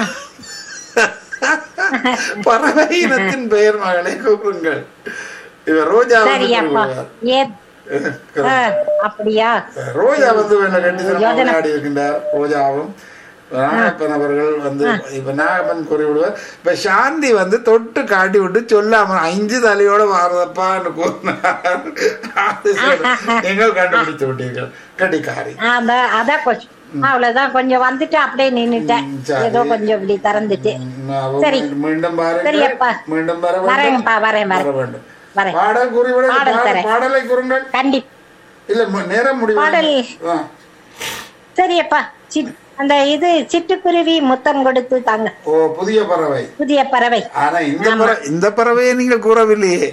பறவை இனத்தின் பெயர் மகளை கூறுங்கள் இவர் ரோஜா வந்து சரியப்பா கூறுவார். ஏ ஆ, அப்படியா ரோஜா வந்து வெள்ள கட்டித்தனமாக விளையாடி இருக்கின்றார் ரோஜாவும் நாகப்பன் அவர்கள் வந்து இப்ப நாகப்பன் கூறி விடுவார் இப்ப சாந்தி வந்து தொட்டு காட்டி விட்டு சொல்லாம அஞ்சு தலையோட வாரதப்பான்னு கூறினார் அது சரி. நீங்கள் கண்டுபிடித்து விட்டீர்கள் கட்டிக்காரி ஆ, அந்த அதான் கொஞ்சம் அவ்வளவுதான் கொஞ்சம் வந்துட்டு அப்படியே நின்னுட்டேன் ம், சரி. ஏதோ கொஞ்சம் இப்படி திறந்துட்டு ம், அவ சரி. மீண்டும் பாருங்கள் சரியப்பா. மீண்டும் வர வேண்டும் வரேன்ப்பா வரேன் வர வரேன் வேண்டும் வரேன் பாடல் கூறிவிட பாடல் தரேன். பாடலை கூறுங்கள் கண்டி இல்ல மு- நேரம் முடிவு பாடல். ஆ. சரியப்பா சிட் அந்த இது சிட்டுக்குருவி முத்தம் கொடுத்து தாங்க ஓ புதிய பறவை புதிய பறவை ஆனா இந்த பறவை இந்த பறவையை நீங்கள் கூறவில்லையே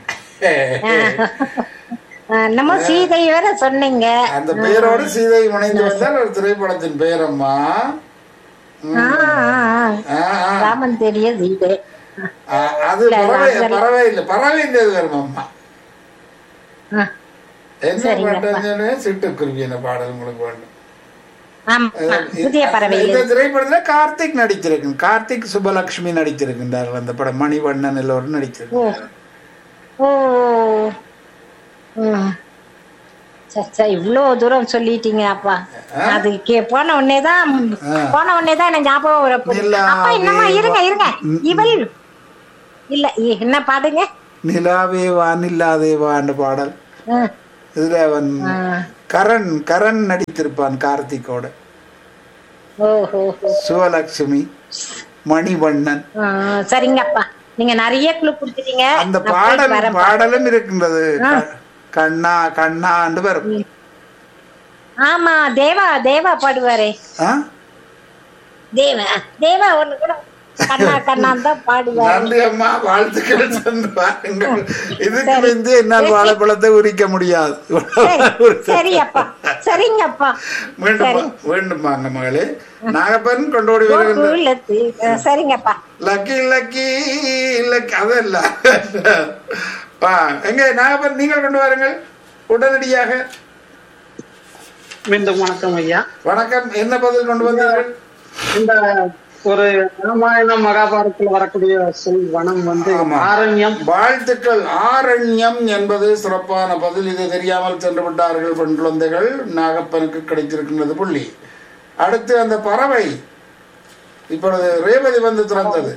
ஆ, நம்ம சீதை வேற சொன்னீங்க அந்த பெயரோடு சீதை இணைந்து வந்தால் ஒரு திரைப்படத்தின் பெயரம்மா ஆ, ஆ, ஆ. ஆ, ஆ. ராமன் தெரிய சீதை ஆ, அது பறவை பறவை இல்ல பறவை இந்த வருமம்மா ஆ, என்ன பாட்டு சிட்டுக்குருவி என்ன பாடல் உங்களுக்கு வேண்டும் ஆமா புதிய பறவை இந்த திரைப்படத்துல கார்த்திக் நடித்திருக்கு கார்த்திக் சுபலட்சுமி நடித்திருக்கின்றார்கள் அந்த படம் மணிவண்ணன் எல்லோரும் நடித்திருக்கு ஓ ஓ ம். சே, சே, இவ்ளோ தூரம் சொல்லிட்டீங்க அப்பா அது கே- போன உடனே தான் போன உடனே தான் எனக்கு ஞாபகம் வரப்போகுது நிலாவே அப்பா என்னமா இருங்க இருங்க இவள் இல்ல இ- என்ன பாடுங்க நிலாவே வானில்லாதே வான்னு பாடல் ஆ, இதுல அவன் ஆ. கரண் கரண் நடித்திருப்பான் கார்த்திகோட ஓஹோ சிவலட்சுமி மணிவண்ணன் ஆ, சரிங்கப்பா நீங்க நிறைய குழு கொடுத்துட்டீங்க அந்த நான் போயிட்டு பாடல் வரேன்ப்பா. பாடலும் இருக்கின்றது க- கண்ணா கண்ணாண்டு வரும் ஆமா தேவா தேவா பாடுவாரே ஆ? தேவா தேவா ஒண்ணு கூட கண்ணா கண்ணான் தான் பாடுவாரு நன்றி அம்மா வாழ்த்துக்கள் சென்று பாருங்கள் இதுக்கு வந்து என்னால் வாழைப்பழத்தை உரிக்க முடியாது சரி, சரி அப்பா சரிங்கப்பா வேண்டுமா வேண்டுமாங்க மகளே நாகப்பன் கொண்டோடி வருகின்ற கோகுலத்து ஆ, சரிங்கப்பா லக்கி லக்கி லக்கி அதல்ல பா எங்க நாகப்பன் நீங்கள் கொண்டு வாருங்கள் உடனடியாக மீண்டும் வணக்கம் ஐயா வணக்கம் என்ன பதில் கொண்டு வந்தீர்கள் இந்த ஒரு ராமாயணம் மகாபாரதத்தில் வரக்கூடிய சொல் வனம் வந்து ஆமா. ஆரண்யம் வாழ்த்துக்கள் ஆரண்யம் என்பது சிறப்பான பதில் இது தெரியாமல் சென்று விட்டார்கள் பெண் குழந்தைகள் நாகப்பனுக்கு கிடைத்திருக்கின்றது புள்ளி அடுத்து அந்த பறவை இப்பொழுது ரேவதி வந்து திறந்தது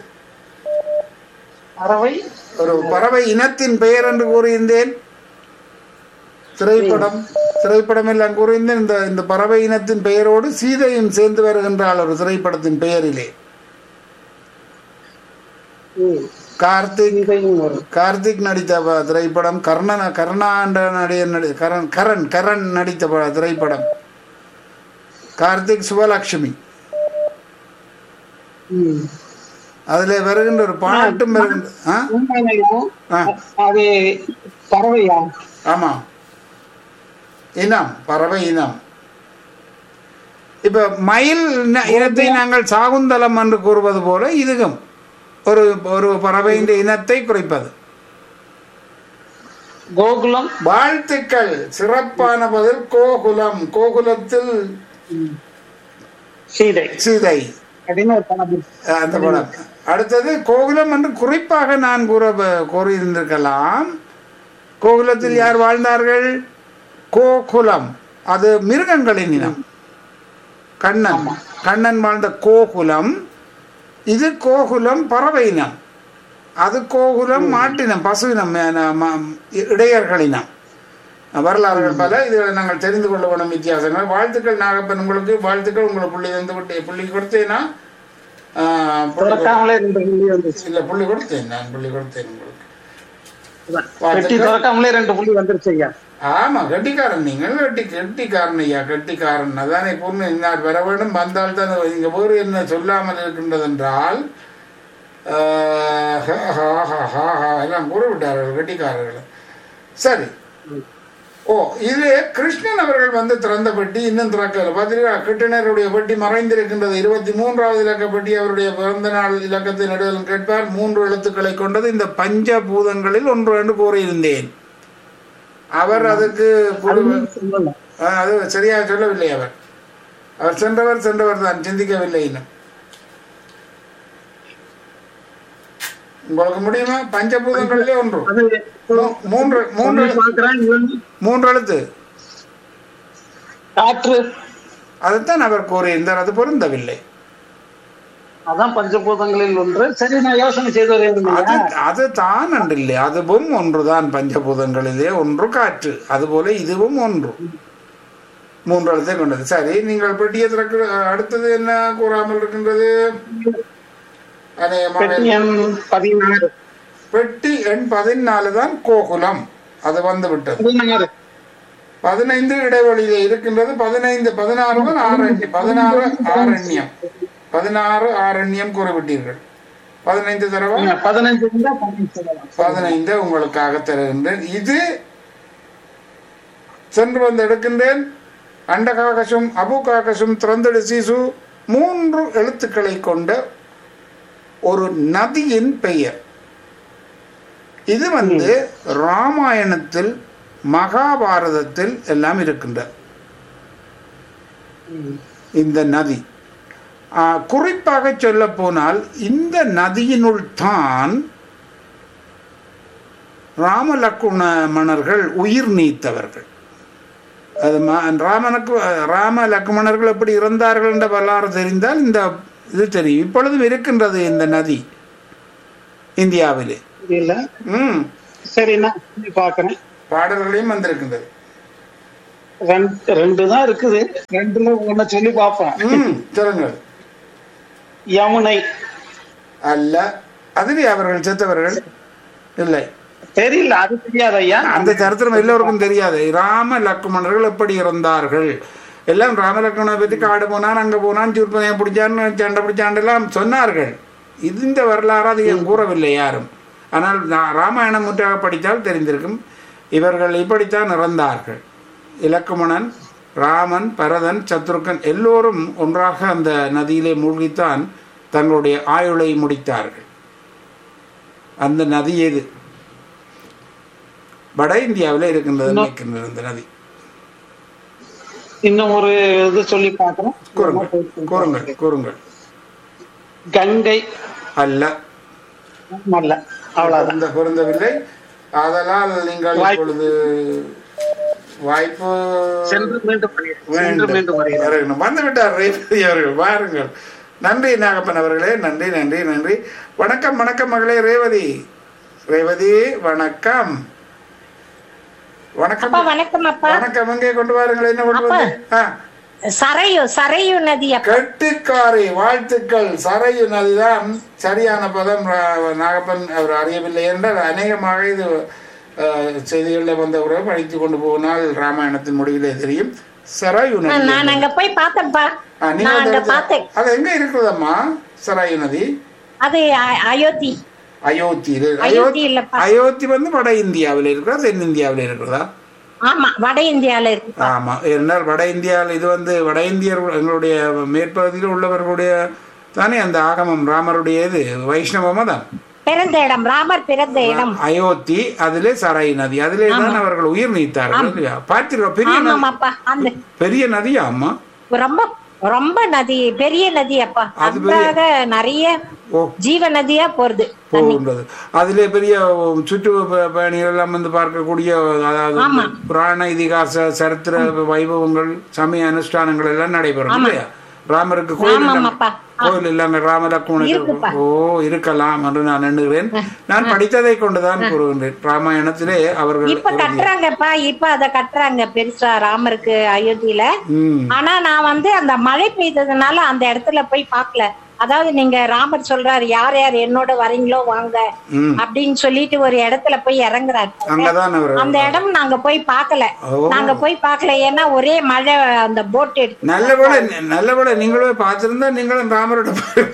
பறவை ஒரு பறவை இனத்தின் பெயர் என்று கூறியிருந்தேன் திரைப்படம் திரைப்படம் எல்லாம் கூறியிருந்தேன் இந்த இந்த பறவை இனத்தின் பெயரோடு சீதையும் சேர்ந்து வருகின்றாள் ஒரு திரைப்படத்தின் பெயரிலே ம், கார்த்திக் இதையும் வரும் கார்த்திக் நடித்த ப- திரைப்படம் கர்ணன கர்ணாண்ட நடிகர் நடி கரண் கரண் கரண் நடித்த ப- திரைப்படம் கார்த்திக் சுவலட்சுமி ம். அதுல வருகின்ற ஒரு பாட்டும் வருகின்ற ஆ? உண்மையிலேயும் ஆ. அது பறவையா ஆமா இனம் பறவை இனம் இப்ப மயில் இன- இனத்தை நாங்கள் சாகுந்தலம் என்று கூறுவது போல இதுவும் ஒரு ஒரு பறவையின் இனத்தை குறைப்பது கோகுலம் வாழ்த்துக்கள் சிறப்பான பதில் கோகுலம் கோகுலத்தில் சீதை சீதை அப்படின்னு ஒரு படம் இருக்கு. அஹ் அந்த படம் அடுத்தது கோகுலம் என்று குறிப்பாக நான் கூற கூறியிருந்திருக்கலாம் கோகுலத்தில் யார் வாழ்ந்தார்கள் கோகுலம் அது மிருகங்களின் இனம் கண்ணன் கண்ணன் வாழ்ந்த கோகுலம் இது கோகுலம் பறவை இனம் அது கோகுலம் மாட்டினம் பசுவினம் அஹ் ம- இடையர்களினம் வரலாறுகள் பல இதுகளை நாங்கள் தெரிந்து கொள்ள வேணும் வித்தியாசங்கள் வாழ்த்துக்கள் நாகப்பன் உங்களுக்கு வாழ்த்துக்கள் உங்களை புள்ளி தந்து விட்டு புள்ளி கொடுத்தேனா ஆஹ், புள்ளி கொடு- திறக்காமலே ரெண்டு புள்ளி வந்துருச்சு இல்ல புள்ளி கொடுத்தேன் நான் புள்ளி கொடுத்தேன் உங்களுக்கு வெட்டி திறக்காமலே ரெண்டு புள்ளி வந்துருச்சு ஐயா ஆமா கெட்டிக்காரன் நீங்கள் கெட்டி கெட்டிக்காரன் ஐயா கெட்டிக்காரன் அதானே பொண்ணு இன்னார் வர வேண்டும் வந்தால் தான் இங்க வேறு என்ன சொல்லாமல் இருக்கின்றது என்றால் ஆஹ், ஹா, ஹா, ஹா, ஹா, ஹா, எல்லாம் கூறிவிட்டார்கள் கெட்டிக்காரர்கள் சரி ஓ இது கிருஷ்ணன் அவர்கள் வந்து திறந்த பெட்டி இன்னும் திறக்கல பார்த்தீங்களா கிருஷ்ணருடைய பெட்டி மறைந்திருக்கின்றது இருபத்தி மூன்றாவது இலக்க பெட்டி அவருடைய பிறந்த நாள் இலக்கத்தை நடுவில் கேட்பார் மூன்று எழுத்துக்களை கொண்டது இந்த பஞ்சபூதங்களில் ஒன்று என்று கூறியிருந்தேன் அவர் அதுக்கு குழு- சொல்லல. ஆ, அது சரியாக சொல்லவில்லை அவர் அவர் சென்றவர் சென்றவர் தான் சிந்திக்கவில்லை இன்னும் உங்களுக்கு முடியுமா பஞ்சபூதங்களிலே ஒன்று அது மூ- மூன்று மூன்று ஒண்ணு பார்க்கிறேன், இன்னொன்னு மூன்று எழுத்து காற்று அதுதான் அவர் கூறியிருந்தார் அது பொருந்தவில்லை அதான் பஞ்சபூதங்களில் ஒன்று சரி நான் யோசனை செய்து வருகிறேன் அது ஐயா. அது தான் அன்றில்லை அதுவும் ஒன்றுதான் பஞ்சபூதங்களிலே ஒன்று காற்று அதுபோல இதுவும் ஒன்று மூன்று எழுத்தை கொண்டது சரி நீங்கள் பெட்டியை திறக்க அடுத்தது என்ன கூறாமல் இருக்கின்றது அநேகமாக பெட்டி எண் பதினாறு பெட்டி எண் பதினாலு தான் கோகுலம் அது வந்து விட்டது பதினாறு பதினைந்து இடைவெளியில இருக்கின்றது பதினைந்து பதினாறு தான் ஆரண்யம் பதினாறு ஆரண்யம் பதினாறு ஆரண்யம் கூறிவிட்டீர்கள் பதினைந்து தடவை ஆ, பதினஞ்சு இருந்தா பதினஞ்சு சொல்லலாம். பதினைந்து உங்களுக்காக தருகின்றேன் இது சென்று வந்து எடுக்கின்றேன் அண்டகாகசும் அபுகாகசும் திறந்தடு சீசு மூன்று எழுத்துக்களை கொண்ட ஒரு நதியின் பெயர் இது வந்து ராமாயணத்தில் மகாபாரதத்தில் எல்லாம் இருக்கின்றது இந்த நதி ஆ, குறிப்பாக சொல்ல போனால் இந்த நதியினுள் தான் ராமலக்குண மன்னர்கள் உயிர் நீத்தவர்கள் அது ம- ராமனுக்கு ராம லக்ஷ்மணர்கள் எப்படி இறந்தார்கள் என்ற வரலாறு தெரிந்தால் இந்த இது தெரியும் இப்பொழுதும் இருக்கின்றது இந்த நதி இந்தியாவிலே இல்ல ம் சரி நான் சொல்லி பாக்குறேன் பாடல்களையும் வந்திருக்கின்றது ரெண்டு ரெண்டு தான் இருக்குது ரெண்டுல ஒண்ணு சொல்லி பார்ப்போம் ம் சொல்லுங்கள் யமுனை அல்ல அதுவே அவர்கள் செத்தவர்கள் இல்லை தெரியல அது தெரியாது ஐயா அந்த சரித்திரம் எல்லோருக்கும் தெரியாது ராம லக்ஷ்மணர்கள் எப்படி இருந்தார்கள் எல்லாம் ராம லக்ஷ்மணனை பற்றி காடு போனான் அங்க போனான் சூர்பனையை பிடிச்சான்னு சண்டை பிடிச்சான் எல்லாம் சொன்னார்கள் இது இந்த வரலாறு அதிகம் கூறவில்லை யாரும் ஆனால் நான் ராமாயணம் முற்றாக படித்தால் தெரிந்திருக்கும் இவர்கள் இப்படித்தான் இறந்தார்கள் இலக்குமணன் ராமன் பரதன் சத்ருக்கன் எல்லோரும் ஒன்றாக அந்த நதியிலே மூழ்கித்தான் தங்களுடைய ஆயுளை முடித்தார்கள் அந்த நதி எது வட இந்தியாவில் இருக்கின்றது நினைக்கின்றது அந்த நதி இன்னும் ஒரு இது சொல்லி பார்க்கிறேன் கூறுங்கள் கூறுங்கள் கூறுங்கள் கங்கை அல்ல அல்ல அவ்வளவுதான் பொருந்த பொருந்தவில்லை ஆதலால் நீங்கள் வாய்ப்பு- இப்பொழுது வாய்ப்பு சென்று மீண்டும் வருகிறேன். சென்று வேண்டும். மீண்டும் வருகிறேன். வருகிறோம். வந்து விட்டார் ரேவதி அவர்கள் வாருங்கள் நன்றி நாகப்பன் அவர்களே நன்றி நன்றி நன்றி வணக்கம் வணக்கம் மகளே ரேவதி ரேவதி வணக்கம் வணக்கம் அப்பா வணக்கம் அப்பா வணக்கம் எங்கே கொண்டு வாருங்கள் என்ன கொண்டு அப்பா. வந்து ஆ சரையு சரையு நதி அப்பா கட்டுக்காரி வாழ்த்துக்கள் சரையு நதிதான் சரியான பதம் ரா- நாகப்பன் அவர் அறியவில்லை என்றால் அநேகமாக இது அஹ், செய்திகளில் வந்த உறவு படித்து கொண்டு போனால் ராமாயணத்தின் முடிவிலே தெரியும் சராயு நதி நான் அங்க போய் பார்த்தேன்ப்பா ஆ, நீங்க நான் அந்த அங்க இடத்துல- பார்த்தேன் அது எங்க இருக்கிறதம்மா சராயு நதி அது அ- அயோத்தி அயோத்தியில் அயோத்தி அயோத்தி இல்லப்பா அயோத்தி வந்து வட இந்தியாவில் இருக்கிறதா தென்னிந்தியாவில் இருக்கிறதா ஆமா வட இந்தியால இருக்கு ஆமா என்றால் வட இந்தியாவில் இது வந்து வட இந்தியர் எங்களுடைய மேற்பகுதியில் உள்ளவர்களுடைய தானே அந்த ஆகமம் ராமருடைய இது வைஷ்ணவ மதம் பிறந்த இடம் ராமர் பிறந்த இடம் அயோத்தி அதிலே சராய் நதி அதிலே தான் அவர்கள் உயிர் நீத்தார்கள் இல்லையா பார்த்திருக்கோம் பெரிய நதி ஆமாமாப்பா அந்த பெரிய நதியா அம்மா ரொம்ப ரொம்ப நதி பெரிய நதி அப்பா அது பெரிய- அதுக்காக நிறைய ஓ ஜீவ நதியா போறது போகின்றது அதிலே பெரிய சுற்று ப- பயணிகள் எல்லாம் வந்து பார்க்கக்கூடிய அதாவது புராண இதிகாச சரித்திர வைபவங்கள் சமய அனுஷ்டானங்கள் எல்லாம் நடைபெறும் இல்லையா ராமருக்கு கோயில் எல்லாம் ஆமாமாப்பா. கோயில் இல்லாம ராம இருக்குப்பா. லக்ஷ்மணருக்கு ஓ இருக்கலாம் என்று நான் எண்ணுகிறேன் நான் படித்ததை கொண்டுதான் கூறுகின்றேன் ராமாயணத்திலே அவர்கள் இப்ப கட்டுறாங்கப்பா இப்ப அத கட்டுறாங்க பெருசா ராமருக்கு அயோத்தியில ம் ஆனா நான் வந்து அந்த மழை பெய்ததுனால அந்த இடத்துல போய் பார்க்கல அதாவது நீங்க ராமர் சொல்றாரு யார் யார் என்னோட வரீங்களோ வாங்க ம் அப்படின்னு சொல்லிட்டு ஒரு இடத்துல போய் இறங்குறாரு அங்கதான் அவர் அந்த இடம் நாங்க போய் பார்க்கல ஓ. நாங்க போய் பார்க்கல ஏன்னா ஒரே மழை அந்த போட் எடுத்து நல்லபட நல்லபட நீங்களும் பார்த்திருந்தா நீங்களும் ராமரோட போய்-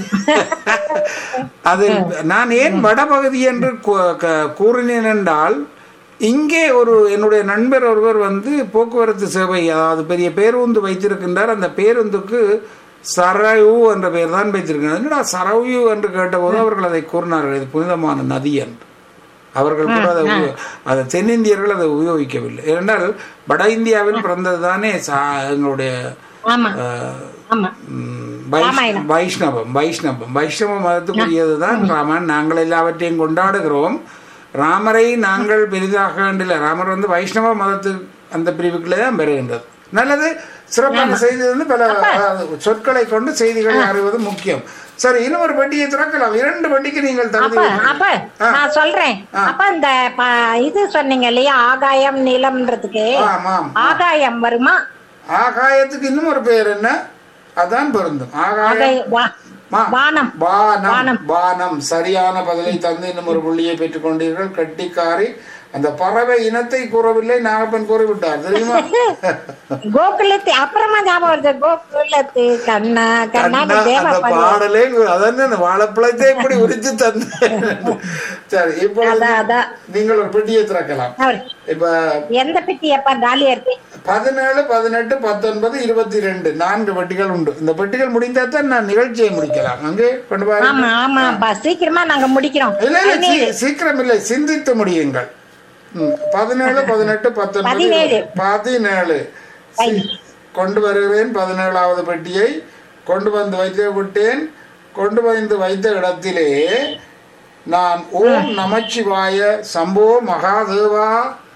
அது நான் ஏன் வடபகுதி என்று கூ- க- கூறினேன் என்றால் இங்கே ஒரு என்னுடைய நண்பர் ஒருவர் வந்து போக்குவரத்து சேவை அதாவது பெரிய பேருந்து வைத்திருக்கின்றார் அந்த பேருந்துக்கு சரயு என்ற பெயர் தான் வைத்திருக்கிறார் என்னடா சரயு என்று கேட்டபோது அவர்கள் அதை கூறினார்கள் இது புனிதமான நதி என்று அவர்கள் கூட அதை உபயோ- அதை தென்னிந்தியர்கள் அதை உபயோகிக்கவில்லை ஏனென்றால் வட இந்தியாவில் பிறந்தது தானே எங்களுடைய ஆமா அஹ், ஆமா ம், வைஷ்- வைஷ்ணவம் வைஷ்ணவம் வைஷ்ணவ மதத்துக்குரியது தான் ராமன் நாங்கள் எல்லாவற்றையும் கொண்டாடுகிறோம் ராமரை நாங்கள் பெரிதாக வேண்டில்லை ராமர் வந்து வைஷ்ணவ மதத்து அந்த பிரிவுக்குள்ளே தான் பெறுகின்றது நல்லது சிறப்பான செய்தி வந்து பல அஹ், சொற்களை கொண்டு செய்திகளை அறிவது முக்கியம் சரி இன்னும் ஒரு பெட்டியை திறக்கலாம் இரண்டு பெட்டிக்கு நீங்கள் தகுதி அப்ப அப்ப நான் சொல்றேன் அப்ப இந்த ப- இது சொன்னீங்க இல்லையா ஆகாயம் நிலம்ன்றதுக்கு ஆமாம் ஆகாயம் வருமா ஆகாயத்துக்கு இன்னும் ஒரு பெயர் என்ன அதான் பொருந்தும் ஆகாயம் ஆகாய- வா- மா- வானம் வானம் வானம் சரியான பதிலை தந்து இன்னும் ஒரு புள்ளியை பெற்றுக் கொண்டீர்கள் கட்டிக்காரி அந்த பறவை இனத்தை கூறவில்லை நாகப்பன் கூறிவிட்டார் தெரியுமா கோகுலத்து அப்புறமா ஞாபகம் வருது கோகுலத்து கண்ணா கண்ணா கண்ணா, தேவ அந்த பாடலே அதான் அந்த வாழைப்பழத்தை இப்படி உரித்து தந்தேன் சரி இப்போ அதான், அதான். நீங்கள் ஒரு பெட்டியை திறக்கலாம் அவர் இப்ப எந்த பெட்டி அப்பா காலியா இருக்கு பதினேழு பதினெட்டு பத்தொன்பது இருபத்தி ரெண்டு நான்கு பெட்டிகள் உண்டு இந்த பெட்டிகள் முடிந்தா தான் நான் நிகழ்ச்சியை முடிக்கலாம் அங்கே கொண்டு பாருங்க ஆமா ஆமாப்பா சீக்கிரமா நாங்க முடிக்கிறோம் இல்ல இல்ல சீ- சீக்கிரம் இல்லை சிந்தித்து முடியுங்கள் ம், பதினேழு பதினெட்டு பத்தொன்பது பதினேழு. பதினேழு சி- கொண்டு வருகிறேன் பதினேழாவது பெட்டியை கொண்டு வந்து வைத்து விட்டேன் கொண்டு வந்து வைத்த இடத்திலே நான் ஓம் நமச்சிவாய சம்போ மகாதேவா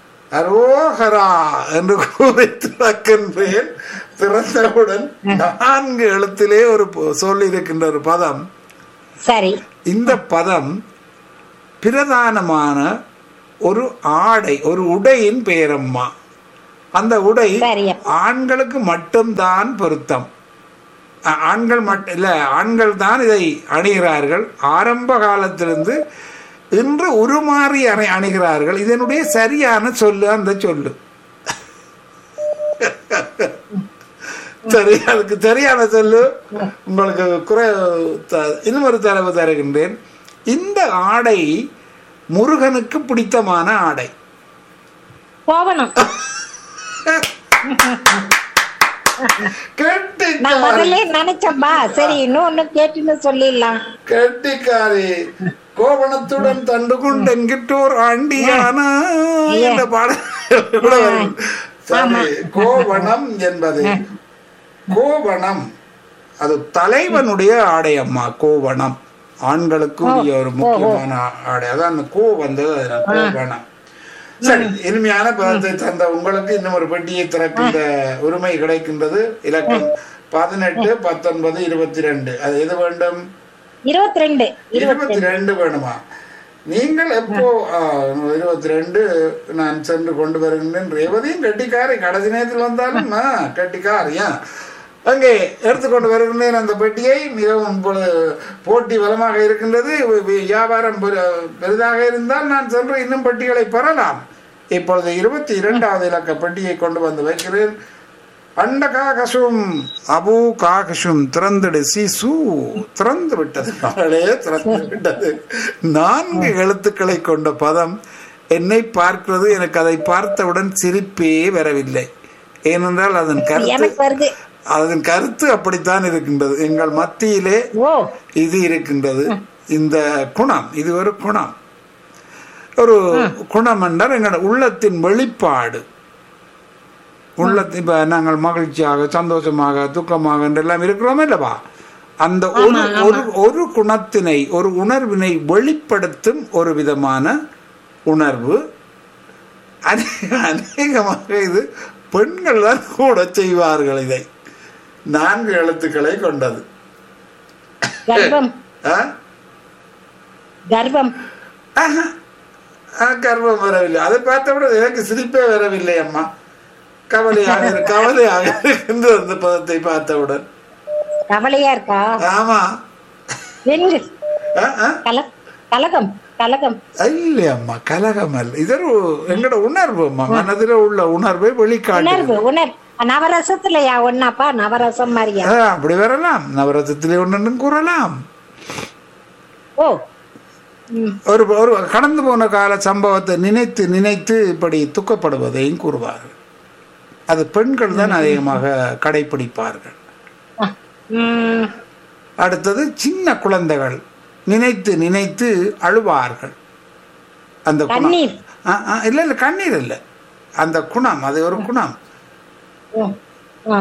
அரோகரா என்று கூறி திறக்கின்றேன் திறந்தவுடன் நான்கு எழுத்திலே ஒரு பொ- சொல் இருக்கின்ற ஒரு பதம் சரி இந்த பதம் பிரதானமான ஒரு ஆடை ஒரு உடையின் பெயரம்மா அந்த உடை சரி. ஆண்களுக்கு மட்டும்தான் பொருத்தம் ஆ- ஆண்கள் மட்டும் இல்ல ஆண்கள் தான் இதை அணிகிறார்கள் ஆரம்ப காலத்திலிருந்து இன்று உருமாறி அணி அணிகிறார்கள் இதனுடைய சரியான சொல்லு அந்த சொல்லு சரி அதுக்கு சரியான சொல்லு உங்களுக்கு குறை த- இன்னும் ஒரு தரவு தருகின்றேன் இந்த ஆடை முருகனுக்கு பிடித்தமான ஆடை கோவணம் நான் கெட்டிக்காரி முதல்ல நினைச்சப்பா சரி இன்னொன்னு கேட்டுன்னு சொல்லிடலாம் கெட்டிக்காரி கோவணத்துடன் தண்டு கொண்டெங்கிட்டோர் ஆண்டியானா என்ற பாடல் கூட வரும். சரி கோவணம் என்பது கோவணம் அது தலைவனுடைய ஆடை அம்மா கோவணம் ஆண்களுக்கு உரிய ஒரு முக்கியமான ஆடை அதான் அந்த கோ வந்தது அதுல கோவணம் சரி இனிமையான பதத்தை தந்த உங்களுக்கு இன்னும் ஒரு பெட்டியை திறக்கின்ற உரிமை கிடைக்கின்றது இலக்கம் பதினெட்டு பத்தொன்பது இருபத்தி ரெண்டு அது எது வேண்டும் இருபத்தி ரெண்டு இருபத்தி ரெண்டு வேணுமா நீங்கள் எப்போ இருபத்தி ரெண்டு நான் சென்று கொண்டு வருகின்றேன் ரேவதியும் கட்டிக்காரி கடைசி நேரத்தில் வந்தாலும் ஆ, கட்டிக்காரியா அங்கே எடுத்துக்கொண்டு வருகின்றேன் அந்த பெட்டியை மிகவும் இப்பொழுது போட்டி பலமாக இருக்கின்றது வி- வி- வியாபாரம் பெரு- பெரிதாக இருந்தால் நான் சென்று இன்னும் பெட்டிகளை பெறலாம் இப்பொழுது இருபத்தி இரண்டாவது இலக்க பெட்டியை கொண்டு வந்து வைக்கிறேன் அண்ட காகசும் அபு காகசும் திறந்துடு சிசு திறந்து விட்டது மகளே திறந்து விட்டது நான்கு எழுத்துக்களை கொண்ட பதம் என்னை பார்க்கிறது எனக்கு அதை பார்த்தவுடன் சிரிப்பே வரவில்லை ஏனென்றால் அதன் கருத்து எனக்கு வருது அதன் கருத்து அப்படித்தான் இருக்கின்றது எங்கள் மத்தியிலே ஓ இது இருக்கின்றது இந்த குணம் இது ஒரு குணம் ஒரு குணம் என்றால் எங்களோட உள்ளத்தின் வெளிப்பாடு உள்ளத்தின் இப்ப நாங்கள் மகிழ்ச்சியாக சந்தோஷமாக துக்கமாக என்றெல்லாம் இருக்கிறோம் அல்லவா அந்த ஒரு ஒரு ஒரு குணத்தினை ஒரு உணர்வினை வெளிப்படுத்தும் ஒரு விதமான உணர்வு அநே- அநேகமாக இது பெண்கள் தான் கூட செய்வார்கள் இதை நான்கு எழுத்துக்களை கொண்டது கர்ப்பம் ஆ? கர்ப்பம் ஆஹா. ஆ, கர்வம் வரவில்லை அதை பார்த்தவுடன் எனக்கு சிரிப்பே வரவில்லை அம்மா கவலையாக இரு- கவலையாக இருக்கின்ற அந்த பதத்தை பார்த்தவுடன் கவலையா இருக்கா ஆமா வெங்கு ஆ, ஆ. கல கலகம் கலகம் இல்லை அம்மா கலகம் அல்ல இது ஒரு எங்களோட உணர்வு அம்மா மனதில் உள்ள உணர்வை வெளிக்காட்டு உணர்வு உணர் நவரசத்துலயா ஒன்னாப்பா நவரசம் மாதிரியா ஆ, அப்படி வரலாம் நவரசத்திலே ஒன்று கூறலாம் ஓ ம். ஒரு ஒரு கடந்து போன கால சம்பவத்தை நினைத்து நினைத்து இப்படி துக்கப்படுவதையும் கூறுவார்கள் அது பெண்கள் தான் அதிகமாக கடைபிடிப்பார்கள் ஆ. ம். அடுத்தது சின்ன குழந்தைகள் நினைத்து நினைத்து அழுவார்கள் அந்த குணம் கண்ணீர் ஆ, ஆ, இல்ல இல்ல கண்ணீர் இல்ல அந்த குணம் அது ஒரு குணம் ம். ஆ.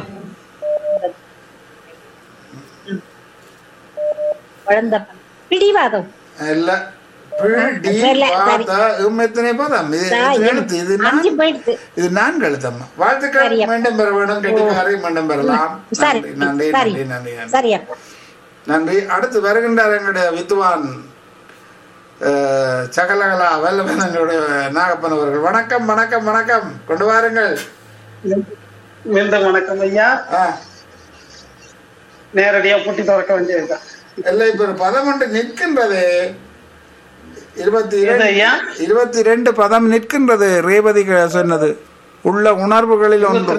ம். குழந்தை பிடிவாதம் இல்ல பிடி இல்ல, சரி. வாதா, இம் எத்தனை பதம் இது ஆ, இது இரு. எழுத்து இது அஞ்சு நான்கு- போயிடுது இது நான்கு எழுத்தம்மா வாழ்த்துக்கள் சரியா. மீண்டும் பெற வேண்டும் கெட்டிக்காரை மீண்டும் பெறலாம் சரி நன்றி நன்றி சரி நன்றி நன்றி நன்றி சரியா நன்றி அடுத்து வருகின்றார் எங்களுடைய வித்துவான் அஹ், சகலகலா வல்லவன் எங்களுடைய நாகப்பன் அவர்கள் வணக்கம் வணக்கம் வணக்கம் கொண்டு வாருங்கள் மீண்டும் வணக்கம் ஐயா ஆ, நேரடியா புட்டி திறக்க வேண்டியதுதான் இல்லை இப்ப ஒரு பதம் ஒன்று நிற்கின்றது இருபத்தி எது இரண்டு ஐயா இருபத்தி ரெண்டு பதம் நிற்கின்றது ரேவதி க- சொன்னது உள்ள உணர்வுகளில் ஒன்று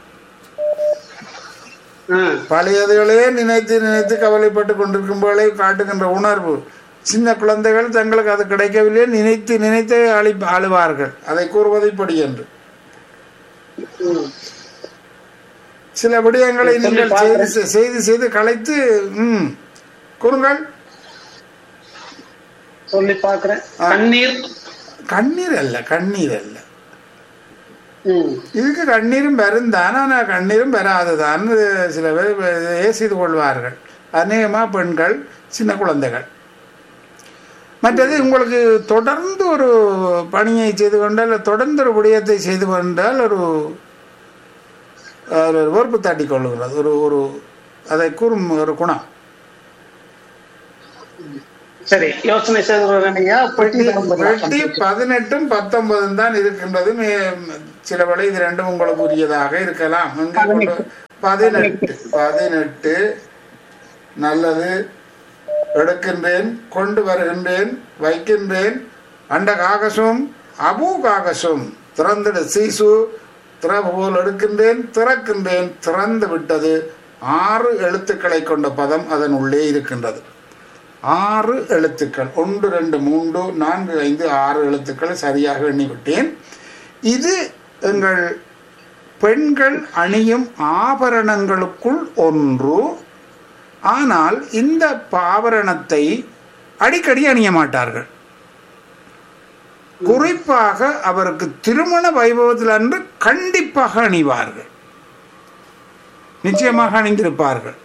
ஆ, பழையதுகளே நினைத்து நினைத்து கவலைப்பட்டு கொண்டிருக்கும் போலே காட்டுகின்ற உணர்வு சின்ன குழந்தைகள் தங்களுக்கு அது கிடைக்கவில்லை நினைத்து நினைத்து அழி அழுவார்கள் அதை கூறுவது இப்படி என்று ம். சில விடயங்களை சொல்லி நீங்கள் செய்து பார்க்கிறேன். செ- செய்து செய்து கலைத்து ம் கூறுங்கள் சொல்லி பாக்குறேன் ஆ. கண்ணீர் கண்ணீர் அல்ல கண்ணீர் அல்ல ம். இதுக்கு கண்ணீரும் வரும் தான் ஆனால் கண்ணீரும் வராதுதான் சில பேர் செய்து கொள்வார்கள் அநேகமாக பெண்கள் சின்ன குழந்தைகள் மற்றது உங்களுக்கு தொடர்ந்து ஒரு பணியை செய்து கொண்டால் தொடர்ந்து ஒரு விடயத்தை செய்து கொண்டால் ஒரு ஒரு வெறுப்பு தட்டி கொள்ளுகிறது ஒரு ஒரு அதை கூறும் ஒரு குணம் சரி யோசனை செய்து ஐயா பெட்டி வெட்டி பதினெட்டும் பத்தொன்பதும் தான் இருக்கின்றது மே- சில வேளை இது ரெண்டும் உங்களுக்கு உரியதாக இருக்கலாம் எங்கே கொண்டு- பதினெட்டு பதினெட்டு நல்லது எடுக்கின்றேன் கொண்டு வருகின்றேன் வைக்கின்றேன் அண்ட காகசும் அபு காகசும் திறந்திட சீசு திறவு போல் எடுக்கின்றேன் திறக்கின்றேன் திறந்து விட்டது ஆறு எழுத்துக்களை கொண்ட பதம் அதன் உள்ளே இருக்கின்றது ஆறு எழுத்துக்கள் ஒன்று ரெண்டு மூன்று நான்கு ஐந்து ஆறு எழுத்துக்கள் சரியாக எண்ணிவிட்டேன் இது எங்கள் பெண்கள் அணியும் ஆபரணங்களுக்குள் ஒன்று ஆனால் இந்த ஆபரணத்தை அடிக்கடி அணிய மாட்டார்கள் குறிப்பாக அவருக்கு திருமண வைபவத்தில் அன்று கண்டிப்பாக அணிவார்கள் நிச்சயமாக அணிந்திருப்பார்கள்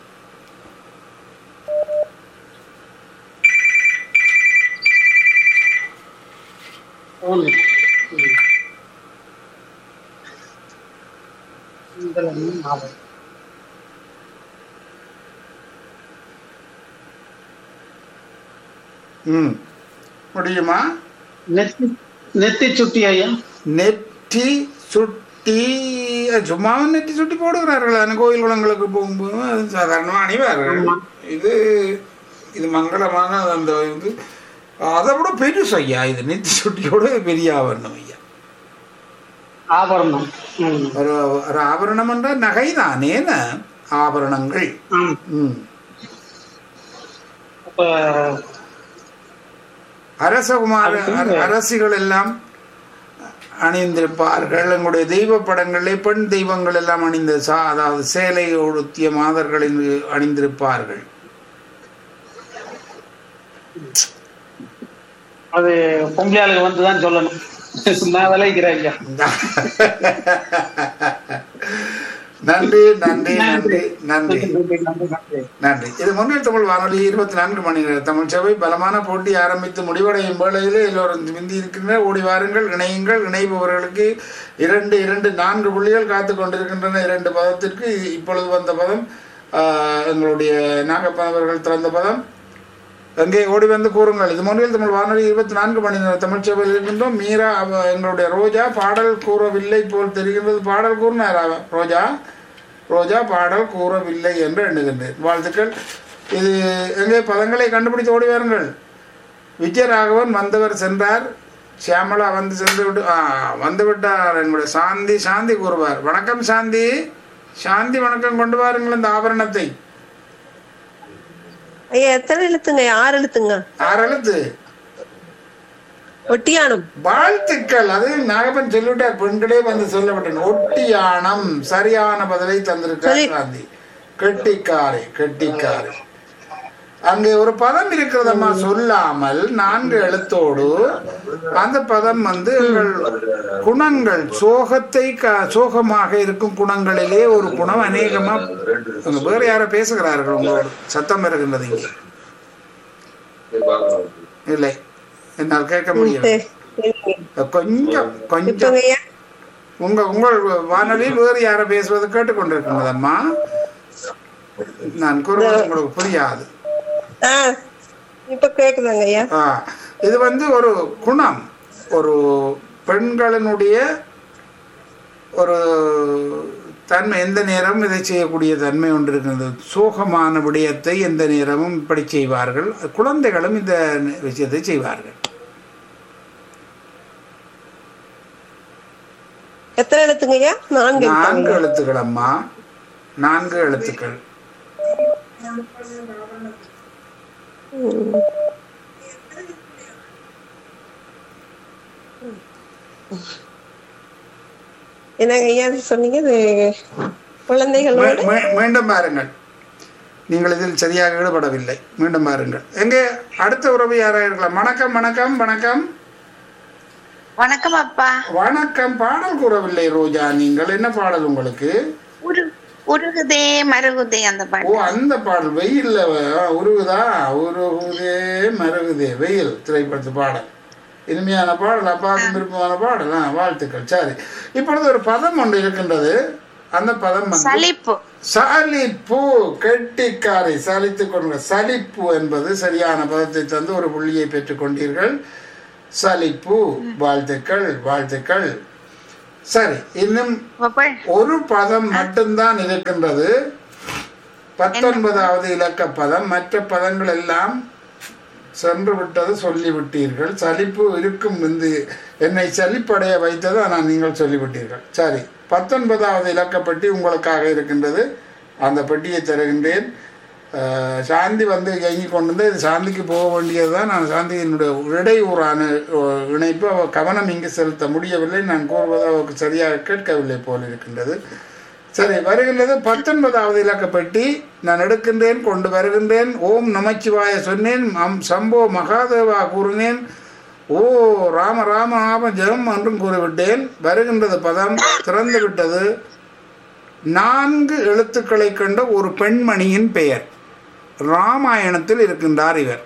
ஒன்று ம். இதெல்லாம் நாலு. ம் முடியுமா நெத்தி நெத்தி சுட்டி ஐயா நெற்றி சுட்டி சும்மா நெற்றி சுட்டி போடுகிறார்கள் அந்த கோயில் குளங்களுக்கு போகும்போது அது சாதாரணமாக அணிவார்கள் இது இது மங்களமான அந்த இது அதை விட பெருசு ஐயா இது நெத்தி சுட்டியோட பெரிய ஆபரணம் ஐயா ஆபரணம் ம். ஒரு ஒரு ஆபரணம் என்ற நகை தானேன ஆபரணங்கள் ஆம். ம் அப்ப அரசகுமார அர- அரசிகள் எல்லாம் அணிந்திருப்பார்கள் எங்களுடைய தெய்வ படங்களிலே பெண் தெய்வங்கள் எல்லாம் அணிந்த சா அதாவது சேலை உடுத்திய மாதர்கள் இங்கு அணிந்திருப்பார்கள் அது பொங்கலுக்கு வந்து தான் சொல்லணும் நான் விளைக்கிறேன் ஐயா நன்றி நன்றி நன்றி நன்றி நன்றி இது முன்னில் தமிழ் வானொலி இருபத்தி நான்கு மணி நேர தமிழ் சபை பலமான போட்டி ஆரம்பித்து முடிவடையும் வேளையிலே எல்லோரும் மிந்தி இருக்கின்ற ஓடி வாருங்கள் இணையுங்கள் இணைபவர்களுக்கு இரண்டு இரண்டு நான்கு புள்ளிகள் காத்து கொண்டிருக்கின்றன இரண்டு பதத்திற்கு இப்பொழுது வந்த பதம் ஆஹ், எங்களுடைய நாகப்பன் அவர்கள் திறந்த பதம் எங்கே ஓடி வந்து கூறுங்கள் இது முன்னில் தமிழ் வானொலி இருபத்தி நான்கு மணி நேர தமிழ் சபையில் இருக்கின்றோம் மீரா அவ- எங்களுடைய ரோஜா பாடல் கூறவில்லை போல் தெரிகின்றது பாடல் கூறினார் அவ- ரோஜா ரோஜா பாடல் கூறவில்லை என்று எண்ணுகின்றேன் வாழ்த்துக்கள் இது எங்கே பதங்களை கண்டுபிடித்து ஓடி வாருங்கள் விஜயராகவன் வந்தவர் சென்றார் சியாமலா வந்து சென்று விட்டு ஆ வந்து விட்டார் எங்களுடைய சாந்தி சாந்தி கூறுவார் வணக்கம் சாந்தி சாந்தி வணக்கம் கொண்டு வாருங்கள் இந்த ஆபரணத்தை ஐயா எத்தனை எழுத்துங்க ஆறு எழுத்துங்க ஆறு எழுத்து ஒட்டியானம் வாழ்த்துக்கள் அது நாகப்பன் சொல்லிவிட்டார் பெண்களே வந்து சொல்லப்பட்டேன் ஒட்டியானம் சரியான பதிலை தந்திருக்கார் சொல்லி- காந்தி கெட்டிக்காரை கெட்டிக்காரை அங்கே ஒரு பதம் இருக்கிறதம்மா சொல்லாமல் நான்கு எழுத்தோடு அந்த பதம் வந்து எங்கள் குணங்கள் சோகத்தை க- சோகமாக இருக்கும் குணங்களிலே ஒரு குணம் அநேகமா அங்க வேற யாரோ பேசுகிறார்கள் உங்களோடு சத்தம் இருக்கின்றது இங்கே இல்லை என்னால் கேட்க முடியவில்லை சரி, சரிங்க. கொஞ்சம் கொஞ்சம் இப்பங்க ஐயா உங்க உங்கள் வானொலியில் வேறு யாரை பேசுவது கேட்டுக்கொண்டிருக்கிறதம்மா நான் கூறுவது உங்களுக்கு புரியாது ஆ இப்ப கேக்குதாங்க ஐயா ஆ, இது வந்து ஒரு குணம் ஒரு பெண்களினுடைய ஒரு தன்மை எந்த நேரமும் இதை செய்யக்கூடிய தன்மை ஒன்று இருக்கிறது சோகமான விடயத்தை எந்த நேரமும் இப்படி செய்வார்கள் குழந்தைகளும் இந்த விஷயத்தை செய்வார்கள் எத்தனை எழுத்துங்க ஐயா நான்கு நான்கு எழுத்துங்க எழுத்துக்கள் அம்மா நான்கு எழுத்துக்கள் என்னங்க ஐயா அது சொன்னீங்க இது குழந்தைகளோட மீ- மீ- மீண்டும் பாருங்கள் நீங்கள் இதில் சரியாக ஈடுபடவில்லை மீண்டும் பாருங்கள் எங்கே அடுத்த உறவு யாராக இருக்கலாம் வணக்கம் வணக்கம் வணக்கம் வணக்கம் அப்பா வணக்கம் பாடல் கூறவில்லை ரோஜா நீங்கள் என்ன பாடல் உங்களுக்கு உரு உருகுதே மருகுதே அந்த ஓ பாட்டு அந்த பாடல் வெயில்ல வ- உருகுதா உருகுதே மருகுதே வெயில் திரைப்படத்து பாடல் இனிமையான பாடல் அப்பாவுக்கு விருப்பமான பாடல் ஆ, வாழ்த்துக்கள் சரி இப்பொழுது ஒரு பதம் ஒன்று இருக்கின்றது அந்த பதம் வந்து சலிப்பு சலிப்பு கெட்டிக்காரை சலித்துக் கொண்டு சலிப்பு என்பது சரியான பதத்தை தந்து ஒரு புள்ளியை பெற்றுக் கொண்டீர்கள் சலிப்பு வாழ்த்துக்கள் வாழ்த்துக்கள் சரி இன்னும் அப்ப ஒரு பதம் மட்டும்தான் இருக்கின்றது பத்தொன்பதாவது இலக்க பதம் மற்ற பதங்கள் எல்லாம் சென்று விட்டது சொல்லிவிட்டீர்கள் சலிப்பு இருக்கும் இந்த என்னை சலிப்படைய வைத்தது ஆனால் நீங்கள் சொல்லிவிட்டீர்கள் சரி பத்தொன்பதாவது இலக்கப்பட்டி உங்களுக்காக இருக்கின்றது அந்த பெட்டியை தருகின்றேன் அஹ், சாந்தி வந்து இயங்கி கொண்டு வந்து இது சாந்திக்கு போக வேண்டியது தான் நான் சாந்தியினுடைய இடையூறான அஹ், இணைப்பு அவ கவனம் இங்கு செலுத்த முடியவில்லை நான் கூறுவது அவருக்கு சரியாக கேட்கவில்லை போல் இருக்கின்றது சரி வருகின்றது பத்தொன்பதாவது இலக்கப்பட்டி நான் எடுக்கின்றேன் கொண்டு வருகின்றேன் ஓம் நமச்சிவாய சொன்னேன் அம் சம்போ மகாதேவா கூறினேன் ஓ ராம ராம ராம ஜெயம் என்றும் கூறிவிட்டேன் வருகின்றது பதம் திறந்து விட்டது நான்கு எழுத்துக்களை கொண்ட ஒரு பெண்மணியின் பெயர் ராமாயணத்தில் இருக்கின்றார் இவர்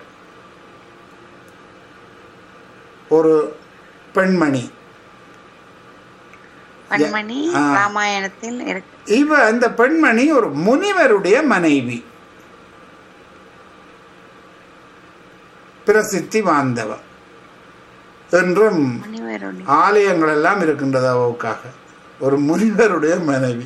ஒரு பெண்மணி பன்மணி ஆ. ராமாயணத்தில் இருக்கு இவ அந்த பெண்மணி ஒரு முனிவருடைய மனைவி பிரசித்தி வாய்ந்தவ என்றும் முனிவருடைய ஆலயங்கள் எல்லாம் இருக்கின்றது அவவுக்காக ஒரு முனிவருடைய மனைவி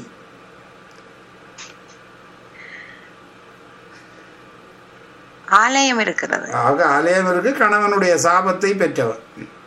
ஆலயம் இருக்கிறது ஆக ஆலயம் இருக்கு கணவனுடைய சாபத்தை பெற்றவர்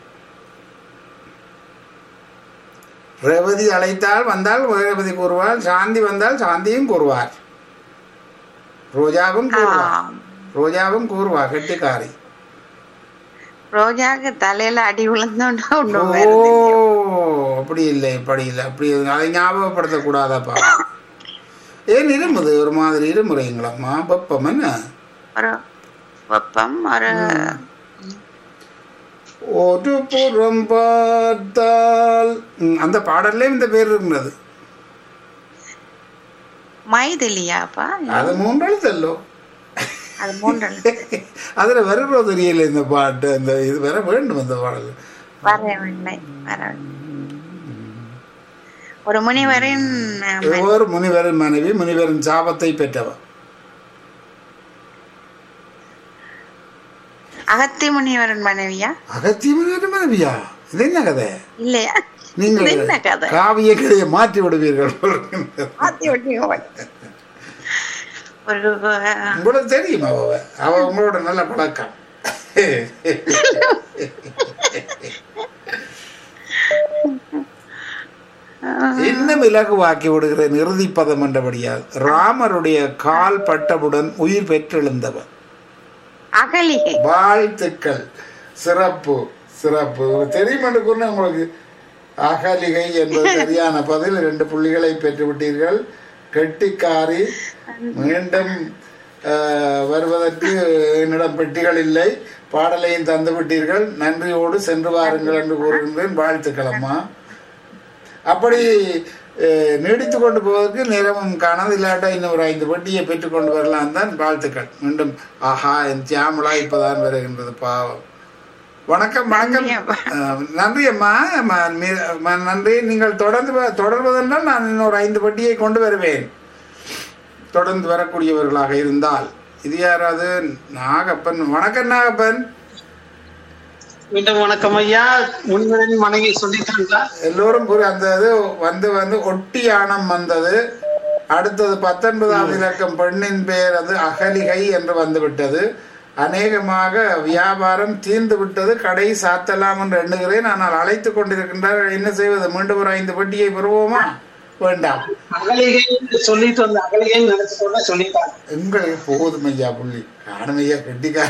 ரேவதி அழைத்தால் வந்தால் ரேவதி கூறுவார் சாந்தி வந்தால் சாந்தியும் கூறுவார் ரோஜாவும் கூறுவார் ஆம். ரோஜாவும் கூறுவா கெட்டிக்காரி ரோஜாக்கு தலையில அடி விழுந்தோன்னா ஓ ஒண்ணும் வருது இல்லையோ. அப்படி இல்லை இப்படி இல்லை அப்படி அதை ஞாபகப்படுத்தக்கூடாதப்பா ஏன் இருமுது ஒரு மாதிரி இருமுறைங்களம்மா வெப்பம் என்ன ஒரு வெப்பம் ஒரு ஒரு புறம் பார்த்தால் ம், அந்த பாடல்ல இந்த பேர் இருந்தது மைதிலியாப்பா அது மூன்று எழுத்தல்லோ அது மூன்று அதுல வருகிறோ தெரியல இந்த பாட்டு அந்த இது வர வேண்டும் அந்த பாடல் வரவில்லை வரவில்லை ஒரு முனிவரின் அஹ், ம- ஒரு முனிவரின் மனைவி முனிவரின் சாபத்தை பெற்றவர் அகத்தி முனிவரின் மனைவியா அகத்திய முனிவரின் மனைவியா இது என்ன கதை இல்லையா இது நீங்கள் என்ன கதை காவிய கதையை மாற்றி விடுவீர்கள் மாத்தி விட்டீங்க போல. ஒரு அஹ், உங்களுக்கு தெரியும் அவ அவ உங்களோட நல்ல பழக்கம் இன்னும் இலகுவாக்கி விடுகிறேன் இறுதி பதம் என்றபடியால் ராமருடைய கால் பட்டவுடன் உயிர் பெற்றெழுந்தவர் அகலிகை வாழ்த்துக்கள் சிறப்பு சிறப்பு தெரியும் என்று கூறின உங்களுக்கு அகலிகை என்பது சரியான பதில் இரண்டு புள்ளிகளை பெற்றுவிட்டீர்கள் கெட்டிக்காரி மீண்டும் அஹ், வருவதற்கு என்னிடம் பெட்டிகள் இல்லை பாடலையும் தந்து விட்டீர்கள் நன்றியோடு சென்று வாருங்கள் என்று கூறுகின்றேன் வாழ்த்துக்கள் அம்மா அப்படி அஹ், நீடித்து கொண்டு போவதற்கு நேரமும் காணாது இல்லாட்டா இன்னும் ஒரு ஐந்து வட்டியை பெற்றுக்கொண்டு வரலாம் தான் வாழ்த்துக்கள் மீண்டும் ஆஹா என் தியாமலா இப்பதான் வருகின்றது பாவம் வணக்கம் வணக்கம் அஹ், நன்றி அம்மா அம்மா, மீ- அம்மா, நன்றி நீங்கள் தொடர்ந்து வ- தொடர்வதென்றால் நான் இன்னொரு ஐந்து வட்டியை கொண்டு வருவேன் தொடர்ந்து வரக்கூடியவர்களாக இருந்தால் இது யாராவது நாகப்பன் வணக்கம் நாகப்பன் மீண்டும் வணக்கம் ஐயா முன்வரின் மனைவி சொல்லிட்டாங்களா எல்லோரும் கூறி அந்த இது வந்து வந்து ஒட்டியானம் வந்தது அடுத்தது பத்தொன்பதாம் இலக்கம் பெண்ணின் பெயர் அது அகலிகை என்று வந்து விட்டது அநேகமாக வியாபாரம் தீர்ந்து விட்டது கடை சாத்தலாம் என்று எண்ணுகிறேன் ஆனால் அழைத்து கொண்டிருக்கின்றார் என்ன செய்வது மீண்டும் ஒரு ஐந்து பெட்டியை பெறுவோமா வேண்டாம் அகலிகை சொல்லிட்டு வந்த அகலிகை நினைச்சு சொல்லிட்டாங்க எங்களை போதும் ஐயா புள்ளி காணும் ஐயா கெட்டிக்கார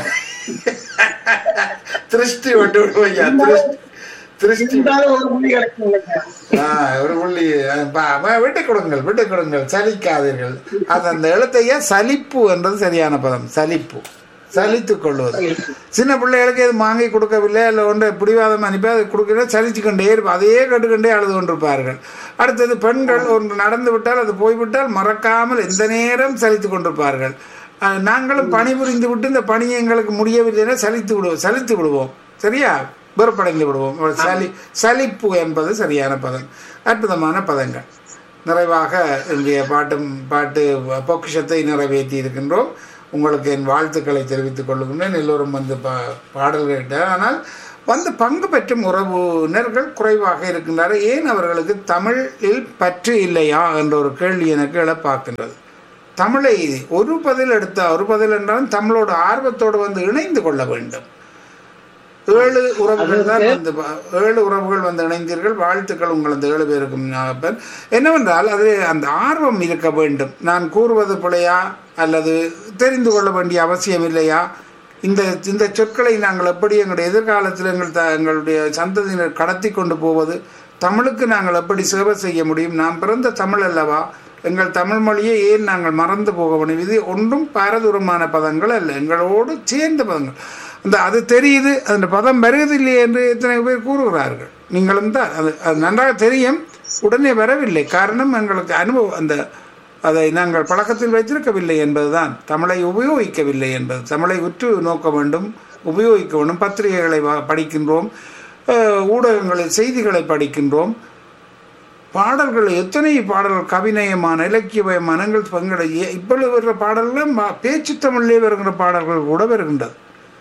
திருஷ்டி விட்டு விடுவோம் ஐயா திருஷ்டி திருஷ்டி இருந்தாலும் ஒரு மொழி கிடைக்கும் இல்லையா ஆ, ஒரு புள்ளி அஹ், பா- பா- விட்டுக் கொடுங்கள் விட்டுக் கொடுங்கள் சலிக்காதீர்கள் அது அந்த எழுத்தையே சலிப்பு என்றது சரியான பதம் சலிப்பு சலித்துக் கொள்வது சின்ன பிள்ளைகளுக்கு இது வாங்கி கொடுக்கவில்லை இல்லை ஒன்று பிடிவாதம் அனுப்பி அது கொடுக்கல சலிச்சு கொண்டே இருப்பா அதையே கேட்டுக்கொண்டே அழுது கொண்டிருப்பார்கள் அடுத்தது பெண்கள் ஒன்று நடந்து விட்டால் அது போய்விட்டால் மறக்காமல் எந்த நேரம் சலித்து கொண்டிருப்பார்கள் அஹ், நாங்களும் பணிபுரிந்து விட்டு இந்த பணி எங்களுக்கு முடியவில்லைன்னா சலித்து விடுவோம் சலித்து விடுவோம் சரியா வெறுப்படைந்து விடுவோம் சலி சலிப்பு என்பது சரியான பதம் அற்புதமான பதங்கள் நிறைவாக இன்றைய பாட்டும் பாட்டு பொக்கிஷத்தை நிறைவேற்றி இருக்கின்றோம் உங்களுக்கு என் வாழ்த்துக்களை தெரிவித்துக் கொள்கின்றேன் எல்லோரும் வந்து பா பாடல் கேட்டார் ஆனால் வந்து பங்கு பெற்றும் உறவினர்கள் குறைவாக இருக்கின்றார்கள் ஏன் அவர்களுக்கு தமிழில் பற்று இல்லையா என்ற ஒரு கேள்வி எனக்கு எழப்பாக்கின்றது தமிழை ஒரு பதில் எடுத்தா ஒரு பதில் என்றாலும் தமிழோட ஆர்வத்தோடு வந்து இணைந்து கொள்ள வேண்டும் ஏழு உறவுகள் தான் வந்து ப- ஏழு உறவுகள் வந்து இணைந்தீர்கள் வாழ்த்துக்கள் உங்கள் அந்த ஏழு பேருக்கும் ஞாபகம். என்னவென்றால் அது அந்த ஆர்வம் இருக்க வேண்டும் நான் கூறுவது பிழையா அல்லது தெரிந்து கொள்ள வேண்டிய அவசியம் இல்லையா இந்த இந்த சொற்களை நாங்கள் எப்படி எங்களுடைய எதிர்காலத்தில் எங்கள் த எங்களுடைய சந்ததியினர் கடத்தி கொண்டு போவது தமிழுக்கு நாங்கள் எப்படி சேவை செய்ய முடியும் நாம் பிறந்த தமிழ் அல்லவா எங்கள் தமிழ் மொழியை ஏன் நாங்கள் மறந்து போக வேண்டும் இது ஒன்றும் பாரதூரமான பதங்கள் அல்ல எங்களோடு சேர்ந்த பதங்கள் அந்த அது தெரியுது அந்த பதம் வருவதில்லை என்று எத்தனை பேர் கூறுகிறார்கள் நீங்களும் தான் அது அது நன்றாக தெரியும் உடனே வரவில்லை காரணம் எங்களுக்கு அனுபவம் அந்த அதை நாங்கள் பழக்கத்தில் வைத்திருக்கவில்லை என்பதுதான் தமிழை உபயோகிக்கவில்லை என்பது தமிழை உற்று நோக்க வேண்டும் உபயோகிக்க வேண்டும் பத்திரிகைகளை வா- படிக்கின்றோம் அஹ், ஊடகங்களில் செய்திகளை படிக்கின்றோம் பாடல்கள் எத்தனை பாடல்கள் கவிநயமான இலக்கியமயமான எங்கள் பங்கட இப்பொழுது வருகிற பாடல்கள் ம- பேச்சு தமிழிலே வருகிற பாடல்கள் கூட வருகின்றது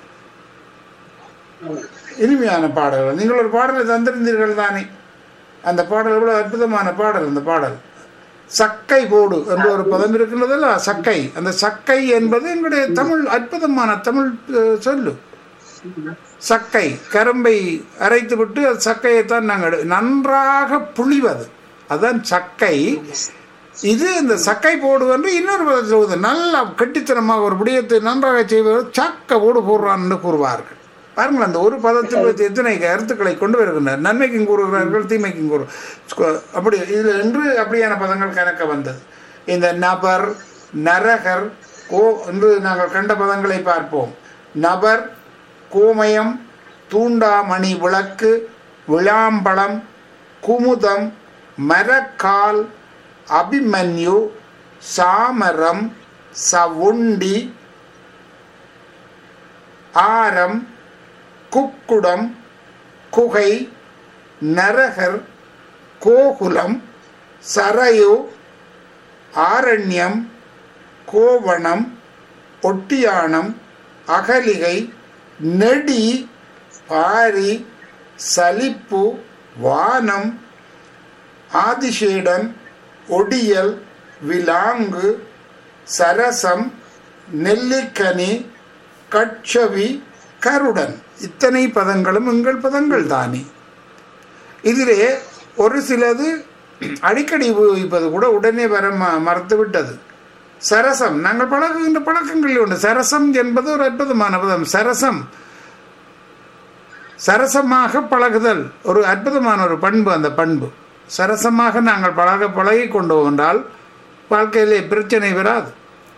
இனிமையான பாடல்கள் நீங்கள் ஒரு பாடலை தந்திருந்தீர்கள் தானே அந்த பாடல் எவ்வளவு அற்புதமான பாடல் அந்த பாடல் சக்கை போடு என்று ஒரு பதம் இருக்கின்றதல்ல சக்கை அந்த சக்கை என்பது எங்களுடைய தமிழ் அற்புதமான தமிழ் அஹ், சொல்லு சக்கை கரும்பை அரைத்து விட்டு அது சக்கையைத்தான் நாங்கள் எடு- நன்றாக புளிவது அதுதான் சக்கை இது இந்த சக்கை போடுவென்று இன்னொரு பதத்தில் சொல்வது நல்லா கெட்டித்தனமாக ஒரு விடயத்தை நன்றாக செய்வது சக்கை போடு போடுறான் என்று கூறுவார்கள் பாருங்கள் அந்த ஒரு பதத்தில் வைத்து எத்தனை கருத்துக்களை கொண்டு வருகின்றனர் நன்மைக்கும் கூறுகிறார்கள் தீமைக்கும் கூறு ஸ்கு- அப்படி இதில் இன்று அப்படியான பதங்கள் கணக்க வந்தது இந்த நபர் நரகர் கோ என்று நாங்கள் கண்ட பதங்களை பார்ப்போம் நபர் கோமயம் தூண்டாமணி விளக்கு விளாம்பழம் குமுதம் மரக்கால் அபிமன்யு சாமரம் சவுண்டி ஆரம் குக்குடம் குகை நரகர் கோகுலம் சரையு ஆரண்யம் கோவணம் ஒட்டியானம் அகலிகை நெடி பாரி சலிப்பு வானம் ஆதிசேடன் ஒடியல் விலாங்கு சரசம் நெல்லிக்கனி கட்சவி கருடன் இத்தனை பதங்களும் எங்கள் பதங்கள் தானே இதிலே ஒரு சிலது அடிக்கடி உபயோகிப்பது கூட உடனே வர ம- மறந்து விட்டது சரசம் நாங்கள் பழகுகின்ற பழக்கங்களில் உண்டு சரசம் என்பது ஒரு அற்புதமான பதம் சரசம் சரசமாக பழகுதல் ஒரு அற்புதமான ஒரு பண்பு அந்த பண்பு சரசமாக நாங்கள் பழக பழகி கொண்டோம் என்றால் வாழ்க்கையிலே பிரச்சனை வராது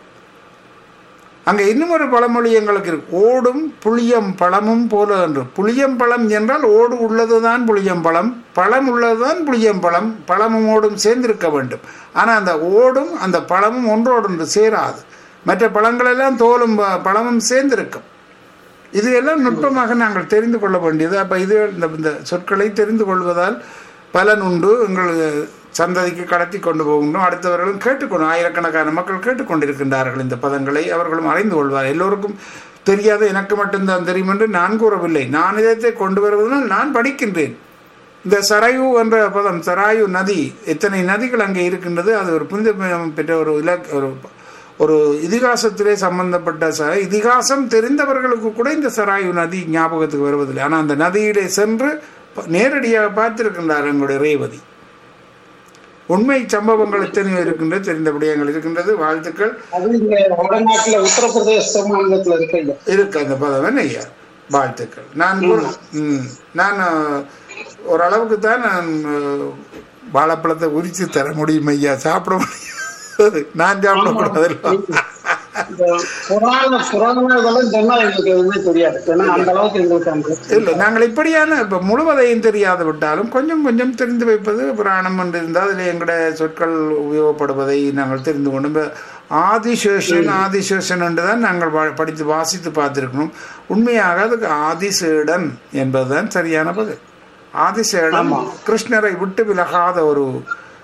அங்கே இன்னும் ஒரு பழமொழி எங்களுக்கு இருக்கு ஓடும் புளியம் பழமும் போல என்று புளியம் பழம் என்றால் ஓடு உள்ளதுதான் புளியம் பழம் பழம் உள்ளதுதான் புளியம் பழம் பழமும் ஓடும் சேர்ந்திருக்க வேண்டும் ஆனால் அந்த ஓடும் அந்த பழமும் ஒன்றோடொன்று சேராது மற்ற பழங்களெல்லாம் தோலும் ப- பழமும் சேர்ந்திருக்கும் இது எல்லாம் நுட்பமாக நாங்கள் தெரிந்து கொள்ள வேண்டியது அப்போ இது இந்த இந்த சொற்களை தெரிந்து கொள்வதால் பலன் உண்டு எங்கள் சந்ததிக்கு கடத்தி கொண்டு போகின்றோம் அடுத்தவர்களும் கேட்டுக்கொண்டு ஆயிரக்கணக்கான மக்கள் கேட்டுக்கொண்டிருக்கின்றார்கள் இந்த பதங்களை அவர்களும் அறிந்து கொள்வார் எல்லோருக்கும் தெரியாத எனக்கு மட்டும்தான் தெரியும் என்று நான் கூறவில்லை நான் இதத்தை கொண்டு வருவதனால் நான் படிக்கின்றேன் இந்த சராயு என்ற பதம் சராயு நதி எத்தனை நதிகள் அங்கே இருக்கின்றது அது ஒரு புனித பெற்ற ஒரு இலக் ஒரு ஒரு இதிகாசத்திலே சம்பந்தப்பட்ட ச இதிகாசம் தெரிந்தவர்களுக்கு கூட இந்த சராயு நதி ஞாபகத்துக்கு வருவதில்லை ஆனால் அந்த நதியிலே சென்று ப- நேரடியாக பார்த்திருக்கின்றார் எங்களுடைய ரேவதி உண்மை சம்பவங்கள் எத்தனையோ இருக்கின்றது தெரிந்த விடயங்கள் இருக்கின்றது வாழ்த்துக்கள் அது இங்க வடநாட்டுல உத்தரப்பிரதேச மாநிலத்துல இருக்கு ஐயா இருக்கு அந்த பதம் என்ன ஐயா வாழ்த்துக்கள் நான் ஒரு- ம், நான் அஹ், ஓரளவுக்கு தான் நான் அஹ், வாழைப்பழத்தை உரிச்சு தர முடியும் ஐயா சாப்பிட முடியும் நான் சாப்பிடக்கூடாது இந்த புராண புராண இதெல்லாம் சொன்னா எங்களுக்கு எதுவுமே தெரியாது ஏன்னா அந்த அளவுக்கு எங்களுக்கு அந்த இல்லை நாங்கள் இப்படியான இப்போ முழுவதையும் தெரியாது விட்டாலும் கொஞ்சம் கொஞ்சம் தெரிந்து வைப்பது புராணம் என்று இருந்தால் அதில் எங்களுடைய சொற்கள் உபயோகப்படுவதை நாங்கள் தெரிந்து கொண்டு இப்ப ஆதிசேஷன் ஆதிசேஷன் என்று தான் நாங்கள் வா- படித்து வாசித்து பார்த்திருக்கணும் உண்மையாக அதுக்கு ஆதிசேடன் என்பதுதான் சரியான பதில் ஆதிசேடன் கிருஷ்ணரை விட்டு விலகாத ஒரு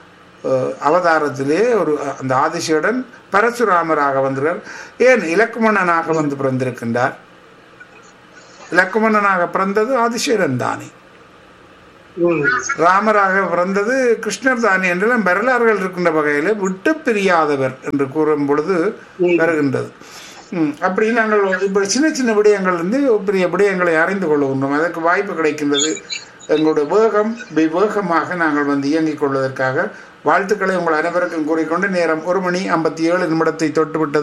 அஹ், அவதாரத்திலே ஒரு அஹ், அந்த ஆதிசேடன் பரசுராமராக வந்திருக்கார் ஏன் இலக்குமணனாக வந்து பிறந்திருக்கின்றார் இலக்குமணனாக பிறந்தது ஆதிசேடன் தானே ம். ராமராக பிறந்தது கிருஷ்ணர் தானே என்றெல்லாம் வரலாறுகள் இருக்கின்ற வகையில் விட்டு பிரியாதவர் என்று கூறும் பொழுது வருகின்றது ம், அப்படி நாங்கள் இப்படி சின்ன சின்ன விடயங்கள் இருந்து பெரிய விடயங்களை அறிந்து கொள்கின்றோம் அதற்கு வாய்ப்பு கிடைக்கின்றது எங்களுடைய வேகம் விவேகமாக நாங்கள் வந்து இயங்கிக் கொள்வதற்காக வாழ்த்துக்களை உங்கள் அனைவருக்கும் கூறிக்கொண்டு நேரம் ஒரு மணி ஐம்பத்தி ஏழு நிமிடத்தை தொட்டுவிட்டது